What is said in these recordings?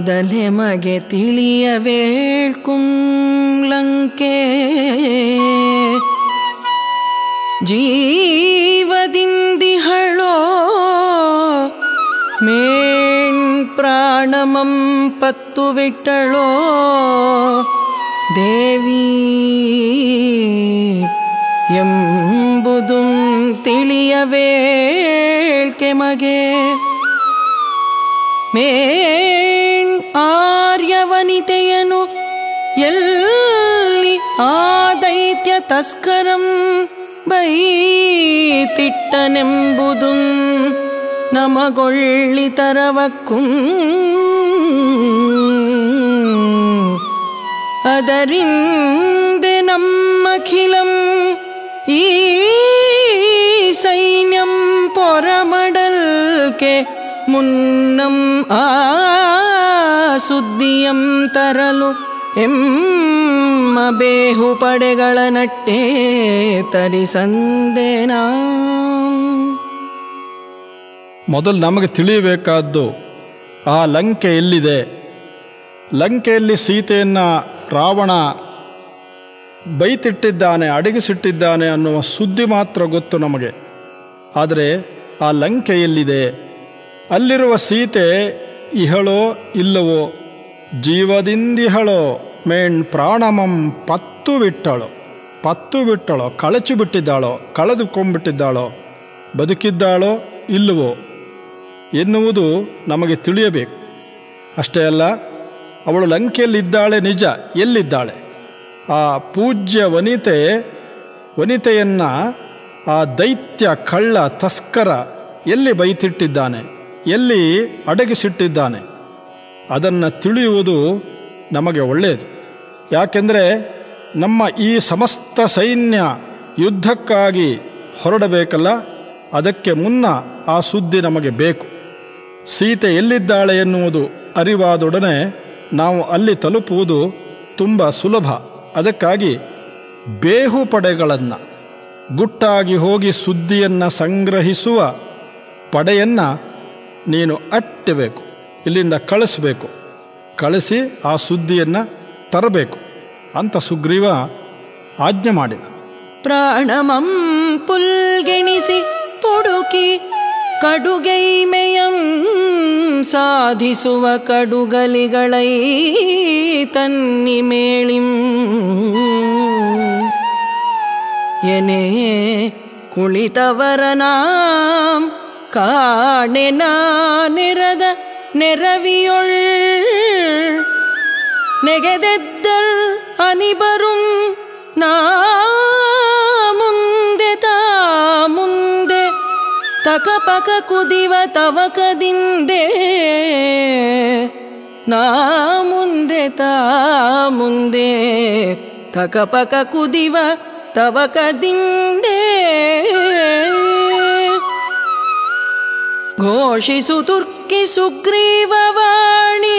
ಮೊದಲೇ ಮಗೆ ತಿಳಿಯವೇಳ್ಕುಂ ಲಂಕೆ ಜೀವದಿಂದಿಹಳೋ ಮೇಣ್ ಪ್ರಾಣಮಂ ಪತ್ತು ವಿಟ್ಟಳೋ ದೇವಿ ಎಂಬುದು ತಿಳಿಯವೇಳ್ಕೆ ಮಗೆ ಮೇಣ್ ಆರ್ಯವನಿತೆಯನು ಎಲ್ಲಿ ಆ ದೈತ್ಯ ತಸ್ಕರಂ ಬೈತಿಟ್ಟನೆಂಬುದು ನಮಗೊಳ್ಳಿತರವಕ್ಕೂ ಅದರಿಂದೆ ನಮ್ಮಖಿಲಂ ಈ ಸೈನ್ಯಂ ಪೊರಮಡಲ್ಕೆ ಮುನ್ನಂ ಆ ಸುದ್ದಿಯಂ ತರಲು ಎಮ್ಮ ಬೇಹು ಪಡೆಗಳ ನಟ್ಟೆ ತರಿಸಂದೇನಾ ಮೊದಲು ನಮಗೆ ತಿಳಿಯಬೇಕಾದ್ದು ಆ ಲಂಕೆ ಎಲ್ಲಿದೆ ಲಂಕೆಯಲ್ಲಿ ಸೀತೆಯನ್ನು ರಾವಣ ಬೈತಿಟ್ಟಿದ್ದಾನೆ ಅಡಗಿಸಿಟ್ಟಿದ್ದಾನೆ ಅನ್ನುವ ಸುದ್ದಿ ಮಾತ್ರ ಗೊತ್ತು ನಮಗೆ ಆದರೆ ಆ ಲಂಕೆ ಎಲ್ಲಿದೆ ಅಲ್ಲಿರುವ ಸೀತೆ ಇಹಳೋ ಇಲ್ಲವೋ ಜೀವದಿಂದಿಹಳೋ ಮೇಣ್ ಪ್ರಾಣಮಂ ಪತ್ತು ಬಿಟ್ಟಳು ಪತ್ತು ಬಿಟ್ಟಳೋ ಕಳಚಿ ಬಿಟ್ಟಿದ್ದಾಳೋ ಕಳೆದುಕೊಂಡ್ಬಿಟ್ಟಿದ್ದಾಳೋ ಬದುಕಿದ್ದಾಳೋ ಇಲ್ಲವೋ ಎನ್ನುವುದು ನಮಗೆ ತಿಳಿಯಬೇಕು ಅಷ್ಟೇ ಅಲ್ಲ ಅವಳು ಲಂಕೆಯಲ್ಲಿದ್ದಾಳೆ ನಿಜ ಎಲ್ಲಿದ್ದಾಳೆ ಆ ಪೂಜ್ಯ ವನಿತೆ ವನಿತೆಯನ್ನು ಆ ದೈತ್ಯ ಕಳ್ಳ ತಸ್ಕರ ಎಲ್ಲಿ ಬೈತಿಟ್ಟಿದ್ದಾನೆ ಎಲ್ಲಿ ಅಡಗಿಸಿಟ್ಟಿದ್ದಾನೆ ಅದನ್ನು ತಿಳಿಯುವುದು ನಮಗೆ ಒಳ್ಳೆಯದು ಯಾಕೆಂದರೆ ನಮ್ಮ ಈ ಸಮಸ್ತ ಸೈನ್ಯ ಯುದ್ಧಕ್ಕಾಗಿ ಹೊರಡಬೇಕಲ್ಲ ಅದಕ್ಕೆ ಮುನ್ನ ಆ ಸುದ್ದಿ ನಮಗೆ ಬೇಕು ಸೀತೆ ಎಲ್ಲಿದ್ದಾಳೆ ಎನ್ನುವುದು ಅರಿವಾದೊಡನೆ ನಾವು ಅಲ್ಲಿ ತಲುಪುವುದು ತುಂಬ ಸುಲಭ ಅದಕ್ಕಾಗಿ ಬೇಹು ಪಡೆಗಳನ್ನು ಗುಟ್ಟಾಗಿ ಹೋಗಿ ಸುದ್ದಿಯನ್ನು ಸಂಗ್ರಹಿಸುವ ಪಡೆಯನ್ನು ನೀನು ಅಟ್ಟಬೇಕು ಇಲ್ಲಿಂದ ಕಳಿಸ್ಬೇಕು ಕಳಿಸಿ ಆ ಸುದ್ದಿಯನ್ನು ತರಬೇಕು ಅಂತ ಸುಗ್ರೀವ ಆಜ್ಞೆ ಮಾಡಿದ ಪ್ರಾಣಮಂ ಪುಲ್ಗೆಣಿಸಿ ಪುಡುಕಿ ಕಡುಗೈಮೆಯಂ ಸಾಧಿಸುವ ಕಡುಗಲಿಗಳೈ ತನ್ನಿ ಮೇಳಿಂ ಎನೆ ಕುಳಿತವರನಾಂ ಕಾಣೆನ ನೆರದ ನೆರವಿಯೊಳ್ ನೆಗೆದೆದ್ದರ್ ಅನಿಬರುಂ ನಾ ಮುಂದೆ ತಾ ಮುಂದೆ ತಕಪಕ ಕುದಿವ ತವಕದಿಂದೆ ನಾ ಮುಂದೆ ತಾ ಮುಂದೆ ತಕಪಕ ಕುದಿವ ತವಕದಿಂದೆ ಘೋಷಿಸು ತುರ್ಕಿ ಸುಗ್ರೀವವಾಣಿ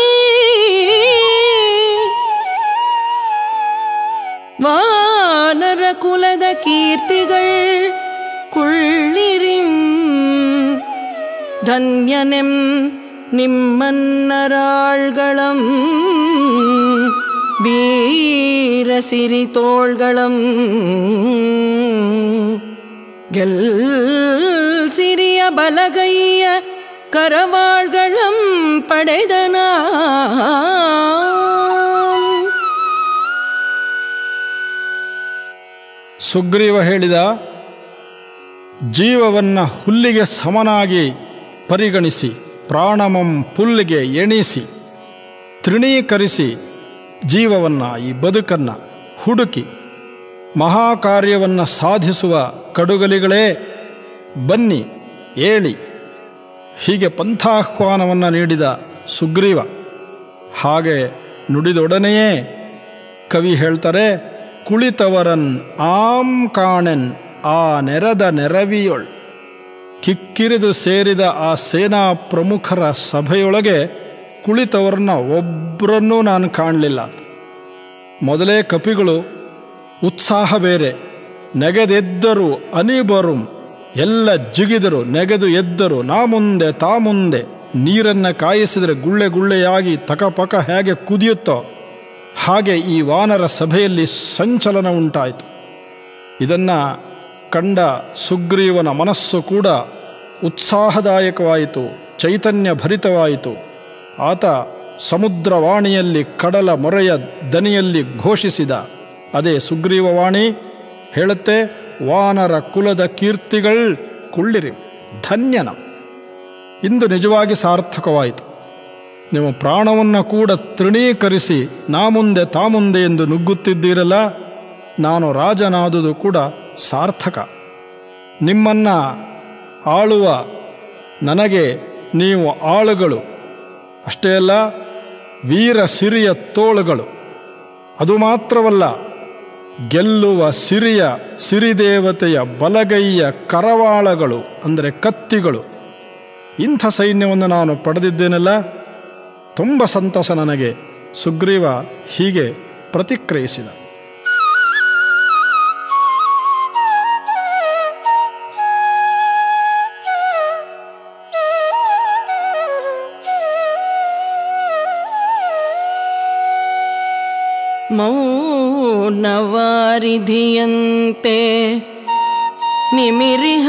ವಾನರ ಕುಲದ ಕೀರ್ತಿಗಳ್ ಕುಳ್ಳಿರಿಂ ಧನ್ಯನೆಂ ನಿಮ್ಮನ್ನರಾಳ್ಗಳಂ வீர சிறி தோள்களம் ಗೆಲ್ ಸಿರಿಯ ಬಲಗೈಯ ಕರವಾಳ್ಗಳಂ ಪಡೆದನ ಸುಗ್ರೀವ ಹೇಳಿದ ಜೀವವನ್ನು ಹುಲ್ಲಿಗೆ ಸಮನಾಗಿ ಪರಿಗಣಿಸಿ ಪ್ರಾಣಮಂ ಪುಲ್ಲಿಗೆ ಎಣಿಸಿ ತೃಣೀಕರಿಸಿ ಜೀವವನ್ನು ಈ ಬದುಕನ್ನು ಹುಡುಕಿ ಮಹಾಕಾರ್ಯವನ್ನು ಸಾಧಿಸುವ ಕಡುಗಲಿಗಳೇ ಬನ್ನಿ ಏಳಿ ಹೀಗೆ ಪಂಥಾಹ್ವಾನವನ್ನು ನೀಡಿದ ಸುಗ್ರೀವ ಹಾಗೆ ನುಡಿದೊಡನೆಯೇ ಕವಿ ಹೇಳ್ತಾರೆ ಕುಳಿತವರನ್ ಆಂ ಕಾಣೆನ್ ಆ ನೆರದ ನೆರವಿಯೊಳ್ ಕಿಕ್ಕಿರಿದು ಸೇರಿದ ಆ ಸೇನಾ ಪ್ರಮುಖರ ಸಭೆಯೊಳಗೆ ಕುಳಿತವರನ್ನ ಒಬ್ಬರನ್ನೂ ನಾನು ಕಾಣಲಿಲ್ಲ ಅಂತ ಮೊದಲೇ ಕಪಿಗಳು ಉತ್ಸಾಹ ಬೇರೆ ನೆಗೆದೆದ್ದರು ಅನಿಬರು ಎಲ್ಲ ಜಿಗಿದರು ನೆಗೆದು ಎದ್ದರು ನಾ ಮುಂದೆ ತಾ ಮುಂದೆ ನೀರನ್ನು ಕಾಯಿಸಿದರೆ ಗುಳ್ಳೆ ಗುಳ್ಳೆಯಾಗಿ ತಕಪಕ ಹೇಗೆ ಕುದಿಯುತ್ತೋ ಹಾಗೆ ಈ ವಾನರ ಸಭೆಯಲ್ಲಿ ಸಂಚಲನ ಉಂಟಾಯಿತು ಇದನ್ನು ಕಂಡ ಸುಗ್ರೀವನ ಮನಸ್ಸು ಕೂಡ ಉತ್ಸಾಹದಾಯಕವಾಯಿತು ಚೈತನ್ಯ ಭರಿತವಾಯಿತು ಆತ ಸಮುದ್ರವಾಣಿಯಲ್ಲಿ ಕಡಲ ಮೊರೆಯ ದನಿಯಲ್ಲಿ ಘೋಷಿಸಿದ ಅದೇ ಸುಗ್ರೀವವಾಣಿ ಹೇಳುತ್ತೆ ವಾನರ ಕುಲದ ಕೀರ್ತಿಗಳ್ ಕುಳ್ಳಿರಿ ಧನ್ಯನ ಇಂದು ನಿಜವಾಗಿ ಸಾರ್ಥಕವಾಯಿತು ನೀವು ಪ್ರಾಣವನ್ನು ಕೂಡ ತೃಣೀಕರಿಸಿ ನಾ ಮುಂದೆ ತಾ ಮುಂದೆ ಎಂದು ನುಗ್ಗುತ್ತಿದ್ದೀರಲ್ಲ ನಾನು ರಾಜನಾದುದು ಕೂಡ ಸಾರ್ಥಕ ನಿಮ್ಮನ್ನು ಆಳುವ ನನಗೆ ನೀವು ಆಳುಗಳು ಅಷ್ಟೇ ಅಲ್ಲ ವೀರ ಸಿರಿಯ ತೋಳುಗಳು ಅದು ಮಾತ್ರವಲ್ಲ ಗೆಲ್ಲುವ ಸಿರಿಯ ಸಿರಿದೇವತೆಯ ಬಲಗೈಯ ಕರವಾಳಗಳು ಅಂದರೆ ಕತ್ತಿಗಳು ಇಂಥ ಸೈನ್ಯವನ್ನು ನಾನು ಪಡೆದಿದ್ದೇನಲ್ಲ ತುಂಬ ಸಂತಸ ನನಗೆ ಸುಗ್ರೀವ ಹೀಗೆ ಪ್ರತಿಕ್ರಿಯಿಸಿದ ಮೌನವಾರಿಧಿಯಂತೆ ನಿಮಿರಿಹ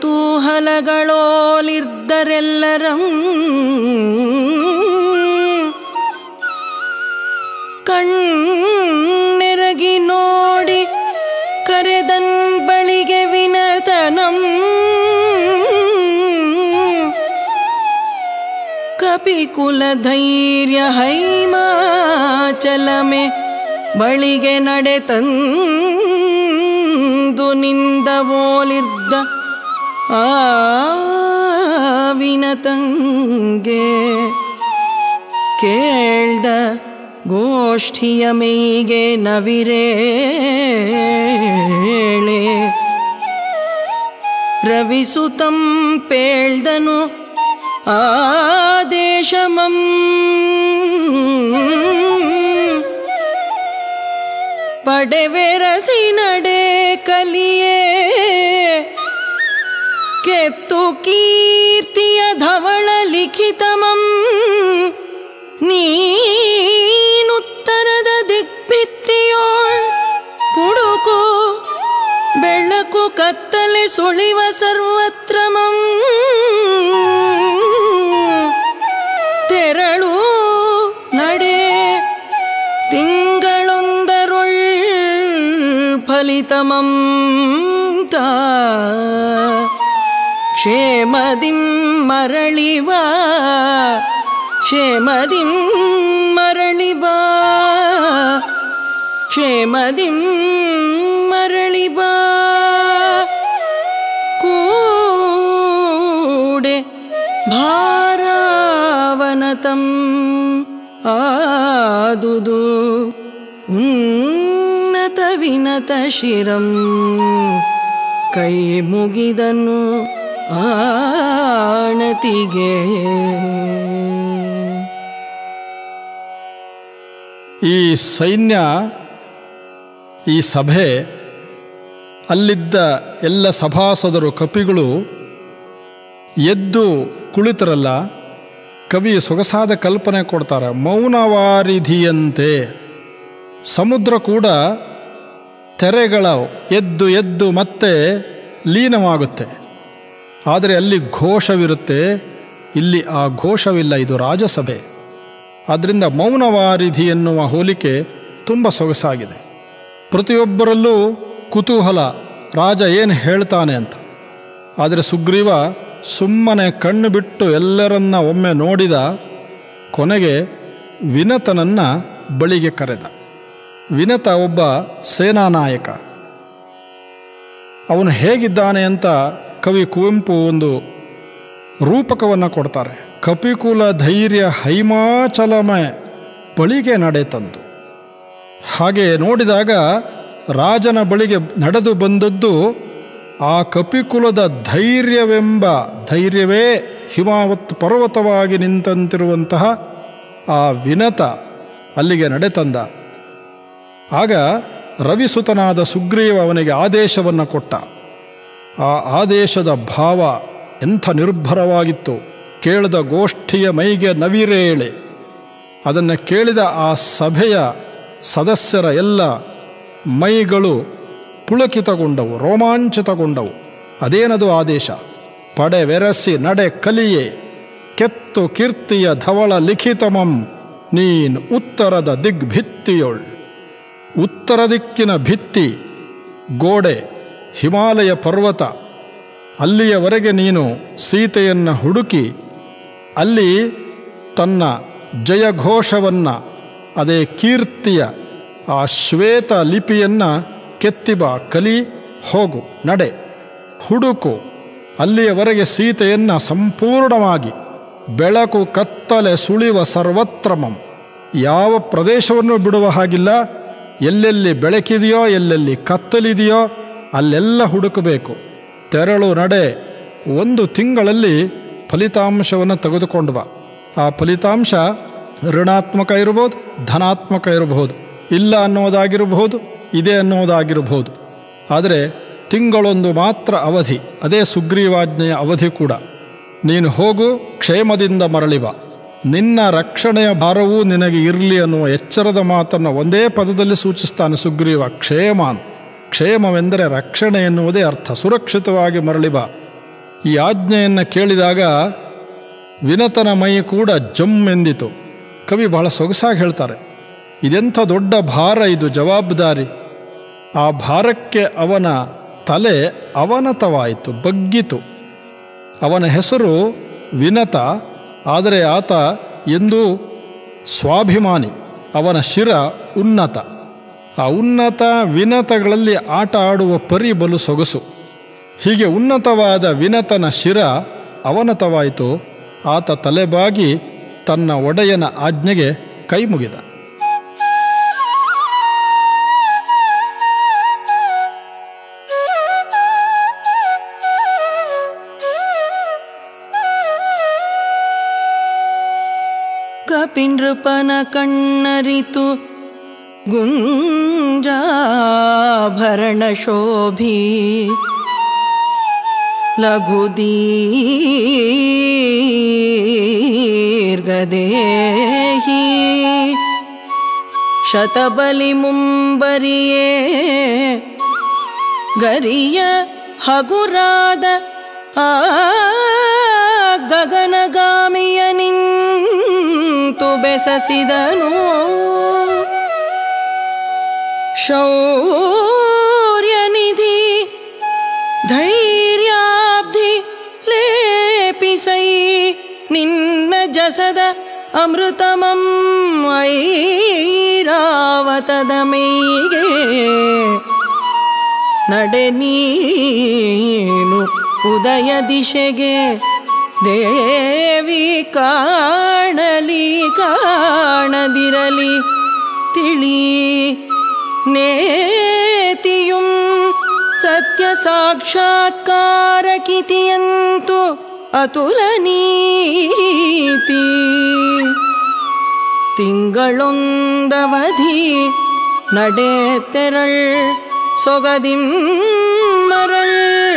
ಕುತೂಹಲಗಳೋಲಿರ್ದರೆಲ್ಲರಂ ಕಣ್ಣೆರಗಿ ನೋಡಿ ಕರೆದನ್ ಬಳಿಗೆ ವಿನತನಂ ಕಪಿಕುಲ ಧೈರ್ಯ ಹೈಮಾಚಲಮೆ ಬಳಿಗೆ ನಡೆತಂದು ನಿಂದವೋಲಿರ್ದ ಆ ವಿನತಂಗೆ ಕೇಳ್ದ ಗೋಷ್ಠಿಯ ಮೈಗೆ ನವಿರೇಳೆ ರವಿಸುತಂ ಪೇಳ್ದನು ಆದೇಶಮಂ ಪಡೆವೆರಸಿ ನಡೆ ಕಲಿಯೇ ಕೆತ್ತು ಕೀರ್ತಿಯ ಧವಳ ಲಿಖಿತಮಂ ನೀನುತ್ತರದ ದಿಗ್ಭಿತ್ತಿಯೋಳ್ ಪುಡುಕು ಬೆಳಕು ಕತ್ತಲೆ ಸುಳಿವ ಸರ್ವತ್ರಮಂ ತೆರಳು ನಡೆ ತಿಂಗಳೊಂದರೊಳ್ ಫಲಿತಮಂ ತಾ ಕ್ಷೇಮದಿಂ ಮರಳಿವಾ ಕ್ಷೇಮದಿಂ ಮರಳಿಬಾ ಕ್ಷೇಮದಿಂ ಮರಳಿಬಾ ಕೂಡೆ ಭಾರಾವನತಂ ಆದುದು ಉನ್ನತ ವಿನತ ಶಿರಂ ಕೈ ಮುಗಿದನು ಆಣತಿಗೆ ಈ ಸೈನ್ಯ ಈ ಸಭೆ ಅಲ್ಲಿದ್ದ ಎಲ್ಲ ಸಭಾಸದರು ಕಪಿಗಳು ಎದ್ದು ಕುಳಿತರಲ್ಲ ಕವಿ ಸೊಗಸಾದ ಕಲ್ಪನೆ ಕೊಡ್ತಾರೆ ಮೌನವಾರಿಧಿಯಂತೆ ಸಮುದ್ರ ಕೂಡ ತೆರೆಗಳ ಎದ್ದು ಎದ್ದು ಮತ್ತೆ ಲೀನವಾಗುತ್ತೆ ಆದರೆ ಅಲ್ಲಿ ಘೋಷವಿರುತ್ತೆ ಇಲ್ಲಿ ಆ ಘೋಷವಿಲ್ಲ ಇದು ರಾಜಸಭೆ ಆದ್ದರಿಂದ ಮೌನವಾರಿಧಿ ಎನ್ನುವ ಹೋಲಿಕೆ ತುಂಬ ಸೊಗಸಾಗಿದೆ ಪ್ರತಿಯೊಬ್ಬರಲ್ಲೂ ಕುತೂಹಲ ರಾಜ ಏನು ಹೇಳ್ತಾನೆ ಅಂತ ಆದರೆ ಸುಗ್ರೀವ ಸುಮ್ಮನೆ ಕಣ್ಣು ಬಿಟ್ಟು ಎಲ್ಲರನ್ನ ಒಮ್ಮೆ ನೋಡಿದ ಕೊನೆಗೆ ವಿನತನನ್ನ ಬಳಿಗೆ ಕರೆದ ವಿನತ ಒಬ್ಬ ಸೇನಾನಾಯಕ ಅವನು ಹೇಗಿದ್ದಾನೆ ಅಂತ ಕವಿ ಕುವೆಂಪು ಒಂದು ರೂಪಕವನ್ನು ಕೊಡ್ತಾರೆ ಕಪಿಕುಲ ಧೈರ್ಯ ಹೈಮಾಚಲಮೆ ಬಳಿಗೆ ನಡೆತಂದು ಹಾಗೆ ನೋಡಿದಾಗ ರಾಜನ ಬಳಿಗೆ ನಡೆದು ಬಂದದ್ದು ಆ ಕಪಿಕುಲದ ಧೈರ್ಯವೆಂಬ ಧೈರ್ಯವೇ ಹಿಮಾವತ್ ಪರ್ವತವಾಗಿ ನಿಂತಂತಿರುವಂತಹ ಆ ವಿನತ ಅಲ್ಲಿಗೆ ನಡೆತಂದ ಆಗ ರವಿಸುತನಾದ ಸುಗ್ರೀವ ಅವನಿಗೆ ಆದೇಶವನ್ನು ಕೊಟ್ಟ ಆ ಆದೇಶದ ಭಾವ ಎಂಥ ನಿರ್ಭರವಾಗಿತ್ತು ಕೇಳಿದ ಗೋಷ್ಠಿಯ ಮೈಗೆ ನವಿರೇಳೆ ಅದನ್ನು ಕೇಳಿದ ಆ ಸಭೆಯ ಸದಸ್ಯರ ಎಲ್ಲ ಮೈಗಳು ಪುಳಕಿತಗೊಂಡವು ರೋಮಾಂಚಿತಗೊಂಡವು ಅದೇನದು ಆದೇಶ ಪಡೆವೆರಸಿ ನಡೆ ಕಲಿಯೇ ಕೆತ್ತು ಕೀರ್ತಿಯ ಧವಳ ಲಿಖಿತಮಂ ನೀನ್ ಉತ್ತರದ ದಿಗ್ಭಿತ್ತಿಯೊಳ್ ಉತ್ತರ ದಿಕ್ಕಿನ ಭಿತ್ತಿ ಗೋಡೆ ಹಿಮಾಲಯ ಪರ್ವತ ಅಲ್ಲಿಯವರೆಗೆ ನೀನು ಸೀತೆಯನ್ನು ಹುಡುಕಿ ಅಲ್ಲಿ ತನ್ನ ಜಯಘೋಷವನ್ನು ಅದೇ ಕೀರ್ತಿಯ ಆ ಶ್ವೇತ ಲಿಪಿಯನ್ನು ಕೆತ್ತಿಬ ಕಲಿ ಹೋಗು ನಡೆ ಹುಡುಕು ಅಲ್ಲಿಯವರೆಗೆ ಸೀತೆಯನ್ನು ಸಂಪೂರ್ಣವಾಗಿ ಬೆಳಕು ಕತ್ತಲೆ ಸುಳಿವ ಸರ್ವತ್ರಮಂ ಯಾವ ಪ್ರದೇಶವನ್ನು ಬಿಡುವ ಹಾಗಿಲ್ಲ ಎಲ್ಲೆಲ್ಲಿ ಬೆಳಕಿದೆಯೋ ಎಲ್ಲೆಲ್ಲಿ ಕತ್ತಲಿದೆಯೋ ಅಲ್ಲೆಲ್ಲ ಹುಡುಕಬೇಕು ತೆರಳು ನಡೆ ಒಂದು ತಿಂಗಳಲ್ಲಿ ಫಲಿತಾಂಶವನ್ನು ತೆಗೆದುಕೊಂಡು ಬಾ ಆ ಫಲಿತಾಂಶ ಋಣಾತ್ಮಕ ಇರಬಹುದು ಧನಾತ್ಮಕ ಇರಬಹುದು ಇಲ್ಲ ಅನ್ನೋದಾಗಿರಬಹುದು ಇದೆ ಅನ್ನೋದಾಗಿರಬಹುದು ಆದರೆ ತಿಂಗಳೊಂದು ಮಾತ್ರ ಅವಧಿ ಅದೇ ಸುಗ್ರೀವಾಜ್ಞೆಯ ಅವಧಿ ಕೂಡ ನೀನು ಹೋಗು ಕ್ಷೇಮದಿಂದ ಮರಳಿ ಬಾ ನಿನ್ನ ರಕ್ಷಣೆಯ ಭಾರವೂ ನಿನಗೆ ಇರಲಿ ಅನ್ನುವ ಎಚ್ಚರದ ಮಾತನ್ನು ಒಂದೇ ಪದದಲ್ಲಿ ಸೂಚಿಸ್ತಾನೆ ಸುಗ್ರೀವ ಕ್ಷೇಮ ಅಂತ. ಕ್ಷೇಮವೆಂದರೆ ರಕ್ಷಣೆ ಎನ್ನುವುದೇ ಅರ್ಥ ಸುರಕ್ಷಿತವಾಗಿ ಮರಳಿ ಬಾ ಈ ಆಜ್ಞೆಯನ್ನು ಕೇಳಿದಾಗ ವಿನತನ ಮೈ ಕೂಡ ಜಮ್ ಎಂದಿತು ಕವಿ ಬಹಳ ಸೊಗಸಾಗಿ ಹೇಳ್ತಾರೆ ಇದೆಂಥ ದೊಡ್ಡ ಭಾರ ಇದು ಜವಾಬ್ದಾರಿ ಆ ಭಾರಕ್ಕೆ ಅವನ ತಲೆ ಅವನತವಾಯಿತು ಬಗ್ಗಿತು ಅವನ ಹೆಸರು ವಿನತ ಆದರೆ ಆತ ಎಂದೂ ಸ್ವಾಭಿಮಾನಿ ಅವನ ಶಿರ ಉನ್ನತ ಆ ಉನ್ನತ ವಿನತಗಳಲ್ಲಿ ಆಟ ಆಡುವ ಪರಿ ಬಲು ಸೊಗಸು ಹೀಗೆ ಉನ್ನತವಾದ ವಿನತನ ಶಿರ ಅವನತವಾಯಿತು ಆತ ತಲೆಬಾಗಿ ತನ್ನ ಒಡೆಯನ ಆಜ್ಞೆಗೆ ಕೈ ಮುಗಿದ ಕಪಿನೃಪನ ಕಣ್ಣರಿತು ಗುಂಜಾಭರಣ ಶೋಭಿ ಲಘುದೀರ್ಘದೇಹಿ ಶತಬಲಿ ಮುಂಬರಿಯೇ ಗರಿಯ ಹಗುರಾದ ಆ ಗಗನಗಾಮಿಯ ನಿಂತು ಬೆಸಸಿದನು ಶೌರ್ಯನಿಧಿ ಧೈರ್ಯಾಬ್ಧಿ ಲೇಪಿಸೈ ನಿನ್ನ ಜಸದ ಅಮೃತಮಂ ಐರಾವತದ ಮೈಗೆ ನಡೆ ನೀನು ಉದಯ ದಿಶೆಗೆ ದೇವಿ ಕಾಣಲಿ ಕಾಣದಿರಲಿ ತಿಳಿ ನೇತಿಯುಂ ಸತ್ಯ ಸಾಕ್ಷಾತ್ಕಾರಕಿತಿಯಂತು ಅತುಲ ನೀತಿ ತಿಂಗಳೊಂದವಧಿ ನಡೆ ತೆರಳ್ ಸೊಗದಿಂ ಮರಳ್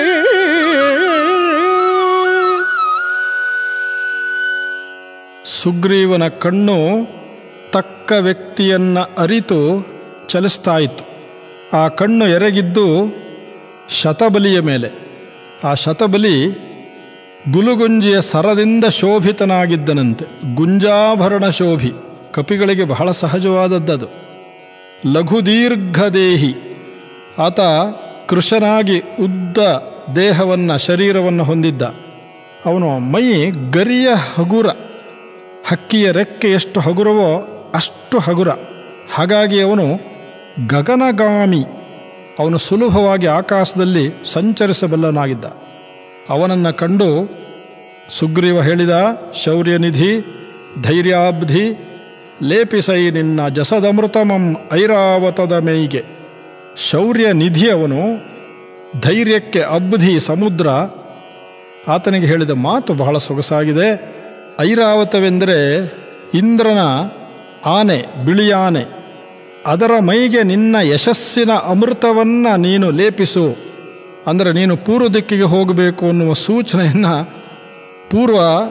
ಸುಗ್ರೀವನ ಕಣ್ಣು ತಕ್ಕ ವ್ಯಕ್ತಿಯನ್ನ ಅರಿತು ಚಲಿಸ್ತಾ ಇತ್ತು ಆ ಕಣ್ಣು ಎರಗಿದ್ದು ಶತಬಲಿಯ ಮೇಲೆ ಆ ಶತಬಲಿ ಗುಲುಗುಂಜಿಯ ಸರದಿಂದ ಶೋಭಿತನಾಗಿದ್ದನಂತೆ ಗುಂಜಾಭರಣ ಶೋಭಿ ಕಪಿಗಳಿಗೆ ಬಹಳ ಸಹಜವಾದದ್ದದು ಲಘು ದೀರ್ಘದೇಹಿ ಆತ ಕೃಶನಾಗಿ ಉದ್ದ ದೇಹವನ್ನು ಶರೀರವನ್ನು ಹೊಂದಿದ್ದ ಅವನು ಮೈ ಗರಿಯ ಹಗುರ ಹಕ್ಕಿಯ ರೆಕ್ಕೆ ಎಷ್ಟು ಹಗುರವೋ ಅಷ್ಟು ಹಗುರ ಹಾಗಾಗಿ ಅವನು ಗಗನಗಾಮಿ ಅವನು ಸುಲಭವಾಗಿ ಆಕಾಶದಲ್ಲಿ ಸಂಚರಿಸಬಲ್ಲನಾಗಿದ್ದ ಅವನನ್ನು ಕಂಡು ಸುಗ್ರೀವ ಹೇಳಿದ ಶೌರ್ಯನಿಧಿ ಧೈರ್ಯಾಬ್ಧಿ ಲೇಪಿಸೈ ನಿನ್ನ ಜಸದಮೃತಮಂ ಐರಾವತದ ಮೇಯಿಗೆ ಶೌರ್ಯ ನಿಧಿ ಅವನು ಧೈರ್ಯಕ್ಕೆ ಅಬ್ಧಿ ಸಮುದ್ರ ಆತನಿಗೆ ಹೇಳಿದ ಮಾತು ಬಹಳ ಸೊಗಸಾಗಿದೆ ಐರಾವತವೆಂದರೆ ಇಂದ್ರನ ಆನೆ ಬಿಳಿ ಆನೆ ಅದರ ಮೈಗೆ ನಿನ್ನ ಯಶಸ್ಸಿನ ಅಮೃತವನ್ನು ನೀನು ಲೇಪಿಸು ಅಂದರೆ ನೀನು ಪೂರ್ವ ದಿಕ್ಕಿಗೆ ಹೋಗಬೇಕು ಅನ್ನುವ ಸೂಚನೆಯನ್ನು ಪೂರ್ವ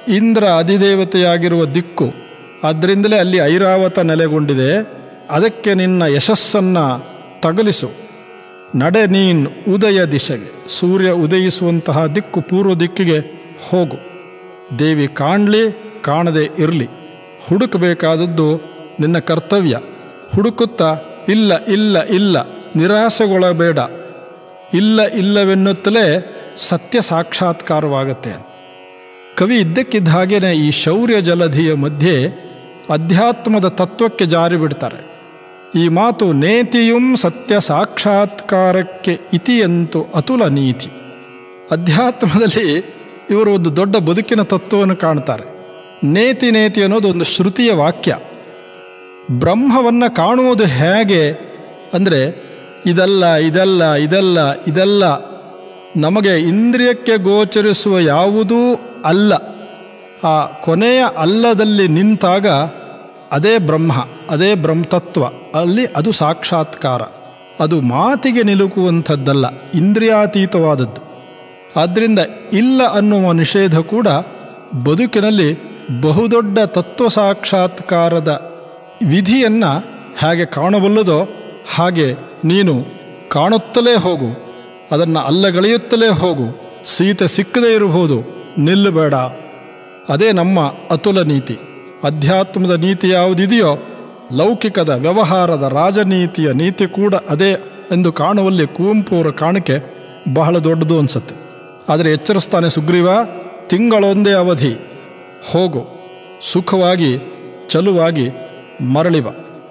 ಇಂದ್ರ ಅಧಿದೇವತೆಯಾಗಿರುವ ದಿಕ್ಕು ಆದ್ದರಿಂದಲೇ ಅಲ್ಲಿ ಐರಾವತ ನೆಲೆಗೊಂಡಿದೆ ಅದಕ್ಕೆ ನಿನ್ನ ಯಶಸ್ಸನ್ನು ತಗಲಿಸು ನಡೆ ನೀನ್ ಉದಯ ದಿಶೆಗೆ ಸೂರ್ಯ ಉದಯಿಸುವಂತಹ ದಿಕ್ಕು ಪೂರ್ವ ದಿಕ್ಕಿಗೆ ಹೋಗು ದೇವಿ ಕಾಣಲಿ ಕಾಣದೆ ಇರಲಿ ಹುಡುಕಬೇಕಾದದ್ದು ನಿನ್ನ ಕರ್ತವ್ಯ ಹುಡುಕುತ್ತಾ ಇಲ್ಲ ಇಲ್ಲ ಇಲ್ಲ ನಿರಾಸೆಗೊಳ್ಳಬೇಡ ಇಲ್ಲ ಇಲ್ಲವೆನ್ನುತ್ತಲೇ ಸತ್ಯ ಸಾಕ್ಷಾತ್ಕಾರವಾಗತ್ತೆ ಕವಿ ಇದ್ದಕ್ಕಿದ್ದ ಹಾಗೇನೆ ಈ ಶೌರ್ಯ ಜಲಧಿಯ ಮಧ್ಯೆ ಅಧ್ಯಾತ್ಮದ ತತ್ವಕ್ಕೆ ಜಾರಿ ಬಿಡ್ತಾರೆ ಈ ಮಾತು ನೇತಿಯುಂ ಸತ್ಯ ಸಾಕ್ಷಾತ್ಕಾರಕ್ಕೆ ಇತಿಯಂತು ಅತುಲ ನೀತಿ ಅಧ್ಯಾತ್ಮದಲ್ಲಿ ಇವರು ಒಂದು ದೊಡ್ಡ ಬದುಕಿನ ತತ್ವವನ್ನು ಕಾಣ್ತಾರೆ ನೇತಿ ನೇತಿ ಅನ್ನೋದು ಒಂದು ಶ್ರುತಿಯ ವಾಕ್ಯ ಬ್ರಹ್ಮವನ್ನು ಕಾಣುವುದು ಹೇಗೆ ಅಂದರೆ ಇದಲ್ಲ ಇದಲ್ಲ ಇದಲ್ಲ ಇದಲ್ಲ ನಮಗೆ ಇಂದ್ರಿಯಕ್ಕೆ ಗೋಚರಿಸುವ ಯಾವುದೂ ಅಲ್ಲ ಆ ಕೊನೆಯ ಅಲ್ಲದಲ್ಲಿ ನಿಂತಾಗ ಅದೇ ಬ್ರಹ್ಮ ಅದೇ ಬ್ರಹ್ಮತತ್ವ ಅಲ್ಲಿ ಅದು ಸಾಕ್ಷಾತ್ಕಾರ ಅದು ಮಾತಿಗೆ ನಿಲುಕುವಂಥದ್ದಲ್ಲ ಇಂದ್ರಿಯಾತೀತವಾದದ್ದು ಆದ್ದರಿಂದ ಇಲ್ಲ ಅನ್ನುವ ನಿಷೇಧ ಕೂಡ ಬದುಕಿನಲ್ಲಿ ಬಹುದೊಡ್ಡ ತತ್ವ ಸಾಕ್ಷಾತ್ಕಾರದ ವಿಧಿಯನ್ನು ಹೇಗೆ ಕಾಣಬಲ್ಲದೋ ಹಾಗೆ ನೀನು ಕಾಣುತ್ತಲೇ ಹೋಗು ಅದನ್ನು ಅಲ್ಲಗಳೆಯುತ್ತಲೇ ಹೋಗು ಸೀತೆ ಸಿಕ್ಕದೇ ಇರಬಹುದು ನಿಲ್ಲಬೇಡ ಅದೇ ನಮ್ಮ ಅತುಲ ನೀತಿ ಅಧ್ಯಾತ್ಮದ ನೀತಿ ಯಾವುದಿದೆಯೋ ಲೌಕಿಕದ ವ್ಯವಹಾರದ ರಾಜನೀತಿಯ ನೀತಿ ಕೂಡ ಅದೇ ಎಂದು ಕಾಣುವಲ್ಲಿ ಕುವೆಂಪು ಅವರ ಕಾಣಿಕೆ ಬಹಳ ದೊಡ್ಡದು ಅನಿಸುತ್ತೆ ಆದರೆ ಎಚ್ಚರಿಸ್ತಾನೆ ಸುಗ್ರೀವ ತಿಂಗಳೊಂದೇ ಅವಧಿ ಹೋಗು ಸುಖವಾಗಿ ಚಲುವಾಗಿ ಮರಳಿವ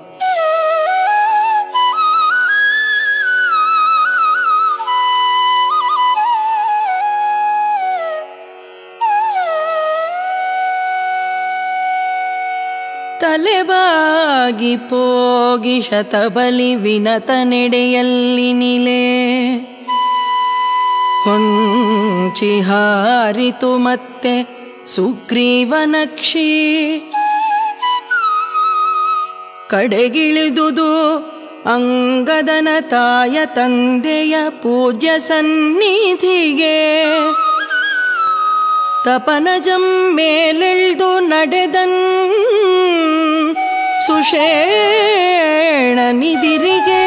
ತಲೆಬಾಗಿ ಪೋಗಿ ಶತಬಲಿ ವಿನತ ನೆಡೆಯಲ್ಲಿ ನಿಲೆ ಹೊಂಚಿ ಹಾರಿತು ಮತ್ತೆ ಸುಗ್ರೀವನಕ್ಷಿ ಕಡೆಗಿಳಿದುದು ಅಂಗದನ ತಾಯ ತಂದೆಯ ಪೂಜ್ಯ ಸನ್ನಿಧಿಗೆ ತಪನಜಂ ಮೇಲೆಳ್ದು ನಡೆದನ್ ಸುಷೇಣ ನಿದಿರಿಗೆ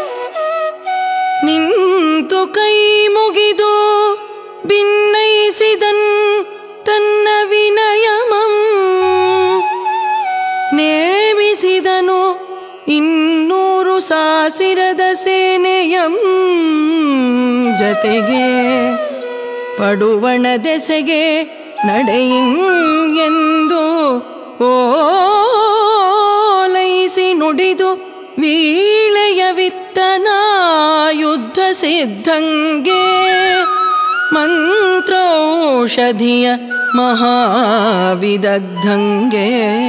ನಿಂತು ಕೈ ಮುಗಿದು ಭಿನ್ನಯಿಸಿದನ್ ತನ್ನ ವಿನಯಮಂ ನೇಮಿಸಿದನು ಇನ್ನೂರು ಸಾಸಿರದ ಸೇನೆಯಂ ಜತೆಗೆ ಪಡುವಣ ದೆಸೆಗೆ ನಡೆಯಿಂ ಎಂದು ಓಲೈಸಿ ನುಡಿದು ವೀಳೆಯ ವಿತ್ತನ ಯುದ್ಧ ಸಿದ್ಧಂಗೆ ಮಂತ್ರೌಷಧಿಯ ಮಹಾವಿದಗ್ಧಂಗೆ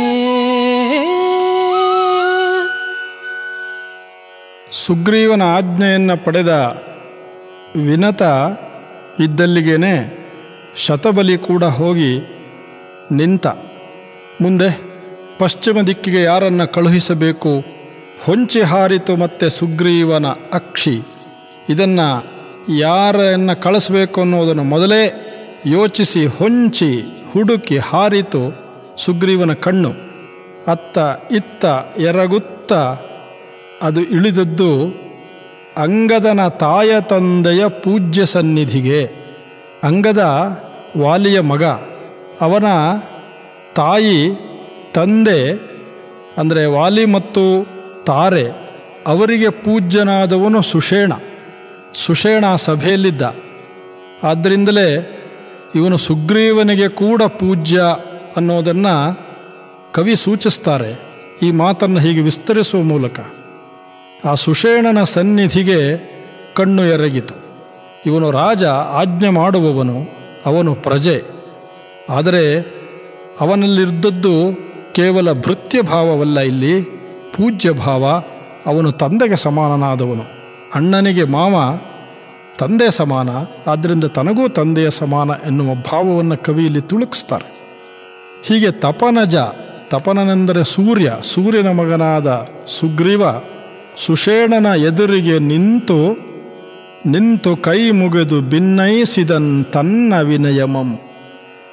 ಸುಗ್ರೀವನ ಆಜ್ಞೆಯನ್ನು ಪಡೆದ ವಿನತ ಇದ್ದಲ್ಲಿಗೇನೆ ಶತಬಲಿ ಕೂಡ ಹೋಗಿ ನಿಂತ ಮುಂದೆ ಪಶ್ಚಿಮ ದಿಕ್ಕಿಗೆ ಯಾರನ್ನು ಕಳುಹಿಸಬೇಕು ಹೊಂಚಿ ಹಾರಿತು ಮತ್ತೆ ಸುಗ್ರೀವನ ಅಕ್ಷಿ ಇದನ್ನು ಯಾರನ್ನು ಕಳಿಸ್ಬೇಕು ಅನ್ನೋದನ್ನು ಮೊದಲೇ ಯೋಚಿಸಿ ಹೊಂಚಿ ಹುಡುಕಿ ಹಾರಿತು ಸುಗ್ರೀವನ ಕಣ್ಣು ಅತ್ತ ಇತ್ತ ಎರಗುತ್ತ ಅದು ಇಳಿದದ್ದು ಅಂಗದನ ತಾಯ ತಂದೆಯ ಪೂಜ್ಯ ಸನ್ನಿಧಿಗೆ ಅಂಗದ ವಾಲಿಯ ಮಗ ಅವನ ತಾಯಿ ತಂದೆ ಅಂದರೆ ವಾಲಿ ಮತ್ತು ತಾರೆ ಅವರಿಗೆ ಪೂಜ್ಯನಾದವನು ಸುಷೇಣ ಸುಷೇಣ ಸಭೆಯಲ್ಲಿದ್ದ ಆದ್ದರಿಂದಲೇ ಇವನು ಸುಗ್ರೀವನಿಗೆ ಕೂಡ ಪೂಜ್ಯ ಅನ್ನೋದನ್ನು ಕವಿ ಸೂಚಿಸ್ತಾರೆ ಈ ಮಾತನ್ನು ಹೀಗೆ ವಿಸ್ತರಿಸುವ ಮೂಲಕ ಆ ಸುಷೇಣನ ಸನ್ನಿಧಿಗೆ ಕಣ್ಣು ಎರಗಿತು ಇವನು ರಾಜ ಆಜ್ಞೆ ಮಾಡುವವನು ಅವನು ಪ್ರಜೆ ಆದರೆ ಅವನಲ್ಲಿದ್ದದ್ದು ಕೇವಲ ಭೃತ್ಯ ಭಾವವಲ್ಲ ಇಲ್ಲಿ ಪೂಜ್ಯ ಭಾವ ಅವನು ತಂದೆಗೆ ಸಮಾನನಾದವನು ಅಣ್ಣನಿಗೆ ಮಾವ ತಂದೆ ಸಮಾನ ಆದ್ದರಿಂದ ತನಗೂ ತಂದೆಯ ಸಮಾನ ಎನ್ನುವ ಭಾವವನ್ನು ಕವಿಯಲ್ಲಿ ತುಳುಕಿಸ್ತಾರೆ ಹೀಗೆ ತಪನಜ ತಪನನೆಂದರೆ ಸೂರ್ಯ ಸೂರ್ಯನ ಮಗನಾದ ಸುಗ್ರೀವ ಸುಷೇಣನ ಎದುರಿಗೆ ನಿಂತು ನಿಂತು ಕೈ ಮುಗಿದು ಭಿನ್ನಯಿಸಿದನ್ ತನ್ನ ವಿನಯಮಂ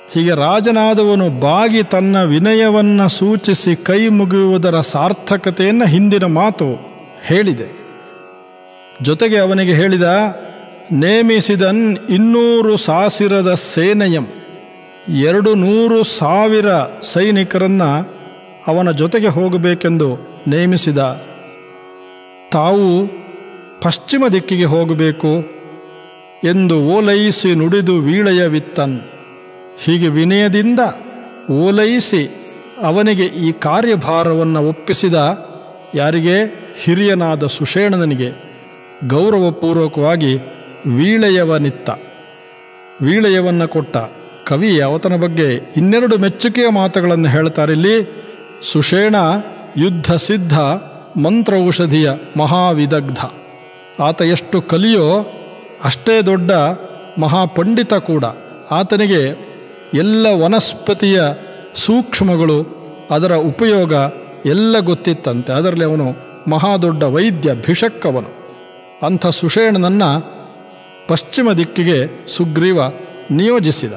ಹೀಗೆ ರಾಜನಾದವನು ಬಾಗಿ ತನ್ನ ವಿನಯವನ್ನು ಸೂಚಿಸಿ ಕೈ ಮುಗಿಯುವುದರ ಸಾರ್ಥಕತೆಯನ್ನು ಹಿಂದಿನ ಮಾತು ಹೇಳಿದೆ ಜೊತೆಗೆ ಅವನಿಗೆ ಹೇಳಿದ ನೇಮಿಸಿದನ್ ಇನ್ನೂರು ಸಾಸಿರದ ಸೇನೆಯಂ ಎರಡು ನೂರು ಸಾವಿರ ಸೈನಿಕರನ್ನು ಅವನ ಜೊತೆಗೆ ಹೋಗಬೇಕೆಂದು ನೇಮಿಸಿದ ತಾವು ಪಶ್ಚಿಮ ದಿಕ್ಕಿಗೆ ಹೋಗಬೇಕು ಎಂದು ಓಲೈಸಿ ನುಡಿದು ವೀಳೆಯವಿತ್ತನ್ ಹೀಗೆ ವಿನಯದಿಂದ ಓಲೈಸಿ ಅವನಿಗೆ ಈ ಕಾರ್ಯಭಾರವನ್ನು ಒಪ್ಪಿಸಿದ ಯಾರಿಗೆ ಹಿರಿಯನಾದ ಸುಷೇಣನಿಗೆ ಗೌರವಪೂರ್ವಕವಾಗಿ ವೀಳೆಯವನಿತ್ತ ವೀಳೆಯವನ್ನು ಕೊಟ್ಟ ಕವಿ ಅವತನ ಬಗ್ಗೆ ಇನ್ನೆರಡು ಮೆಚ್ಚುಗೆಯ ಮಾತುಗಳನ್ನು ಹೇಳ್ತಾರೆ ಇಲ್ಲಿ ಸುಷೇಣ ಯುದ್ಧ ಸಿದ್ಧ ಮಂತ್ರ ಔಷಧಿಯ ಮಹಾವಿದಗ್ಧ ಆತ ಎಷ್ಟು ಕಲಿಯೋ ಅಷ್ಟೇ ದೊಡ್ಡ ಮಹಾಪಂಡಿತ ಕೂಡ ಆತನಿಗೆ ಎಲ್ಲ ವನಸ್ಪತಿಯ ಸೂಕ್ಷ್ಮಗಳು ಅದರ ಉಪಯೋಗ ಎಲ್ಲ ಗೊತ್ತಿತ್ತಂತೆ ಅದರಲ್ಲಿ ಅವನು ಮಹಾದೊಡ್ಡ ವೈದ್ಯ ಭಿಷಕ್ಕವನು ಅಂಥ ಸುಷೇಣನನ್ನು ಪಶ್ಚಿಮ ದಿಕ್ಕಿಗೆ ಸುಗ್ರೀವ ನಿಯೋಜಿಸಿದ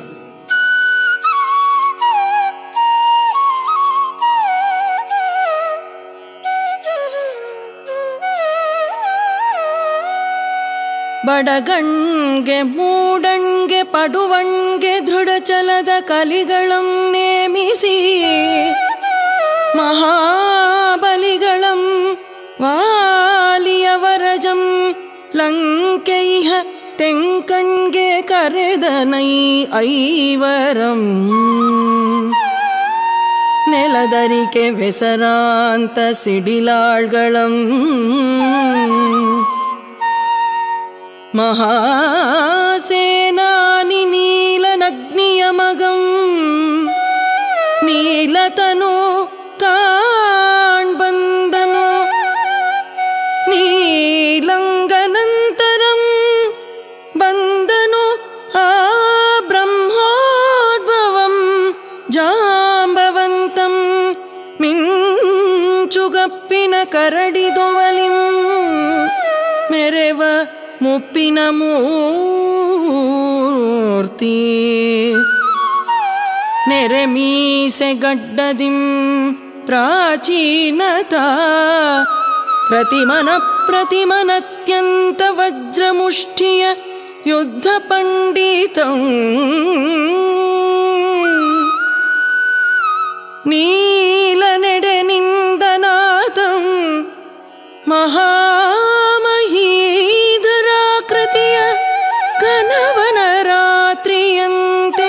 ಬಡಗಣ್ಗೆ ಮೂಡಣ್ಗೆ ಪಡುವಣ್ಗೆ ದೃಢಚಲದ ಕಲಿಗಳಂ ನೇಮಿಸಿ ಮಹಾಬಲಿಗಳಂ ವಾಲಿಯವರಜಂ ಲಂಕೆಯಿಹ ತೆಂಕಣ್ಗೆ ಕರೆದನೈ ಐವರಂ ನೆಲದರಿಕೆ ಬೆಸರಾಂತ ಸಿಡಿಲಾಳ್ಗಳಂ ಮಹಾಸೇನಾನಿ ನೀಲನಗ್ನಿಯ ಮಗಂ ನೀಲತನು ಕಾಣ್ಬಂದನು ನೀಲಂಗನಂತರಂ ಬಂದನು ಆ ಬ್ರಹ್ಮೋದ್ಭವಂ ಜಾಂಬವಂತಂ ಮಿಂಚುಗಪ್ಪಿನ ಕರಡಿದೊವಲಿಂ ಮೆರೆವ ಮುಪ್ಪಿನ ಮೂರ್ತಿ ನೆರೆಮೀಸೆ ಗಡ್ಡದಿಂ ಪ್ರಾಚೀನತಾ ಪ್ರತಿಮನ ಪ್ರತಿಮನತ್ಯಂತ ವಜ್ರಮುಷ್ಟಿಯ ಯುದ್ಧ ಪಂಡಿತಂ ನೀಲನೆಡೆನಿಂದನಾಥಂ ಮಹಾಮಹೀಧರಾಕೃತಿಯ ಕನವನ ರಾತ್ರಿಯಂತೆ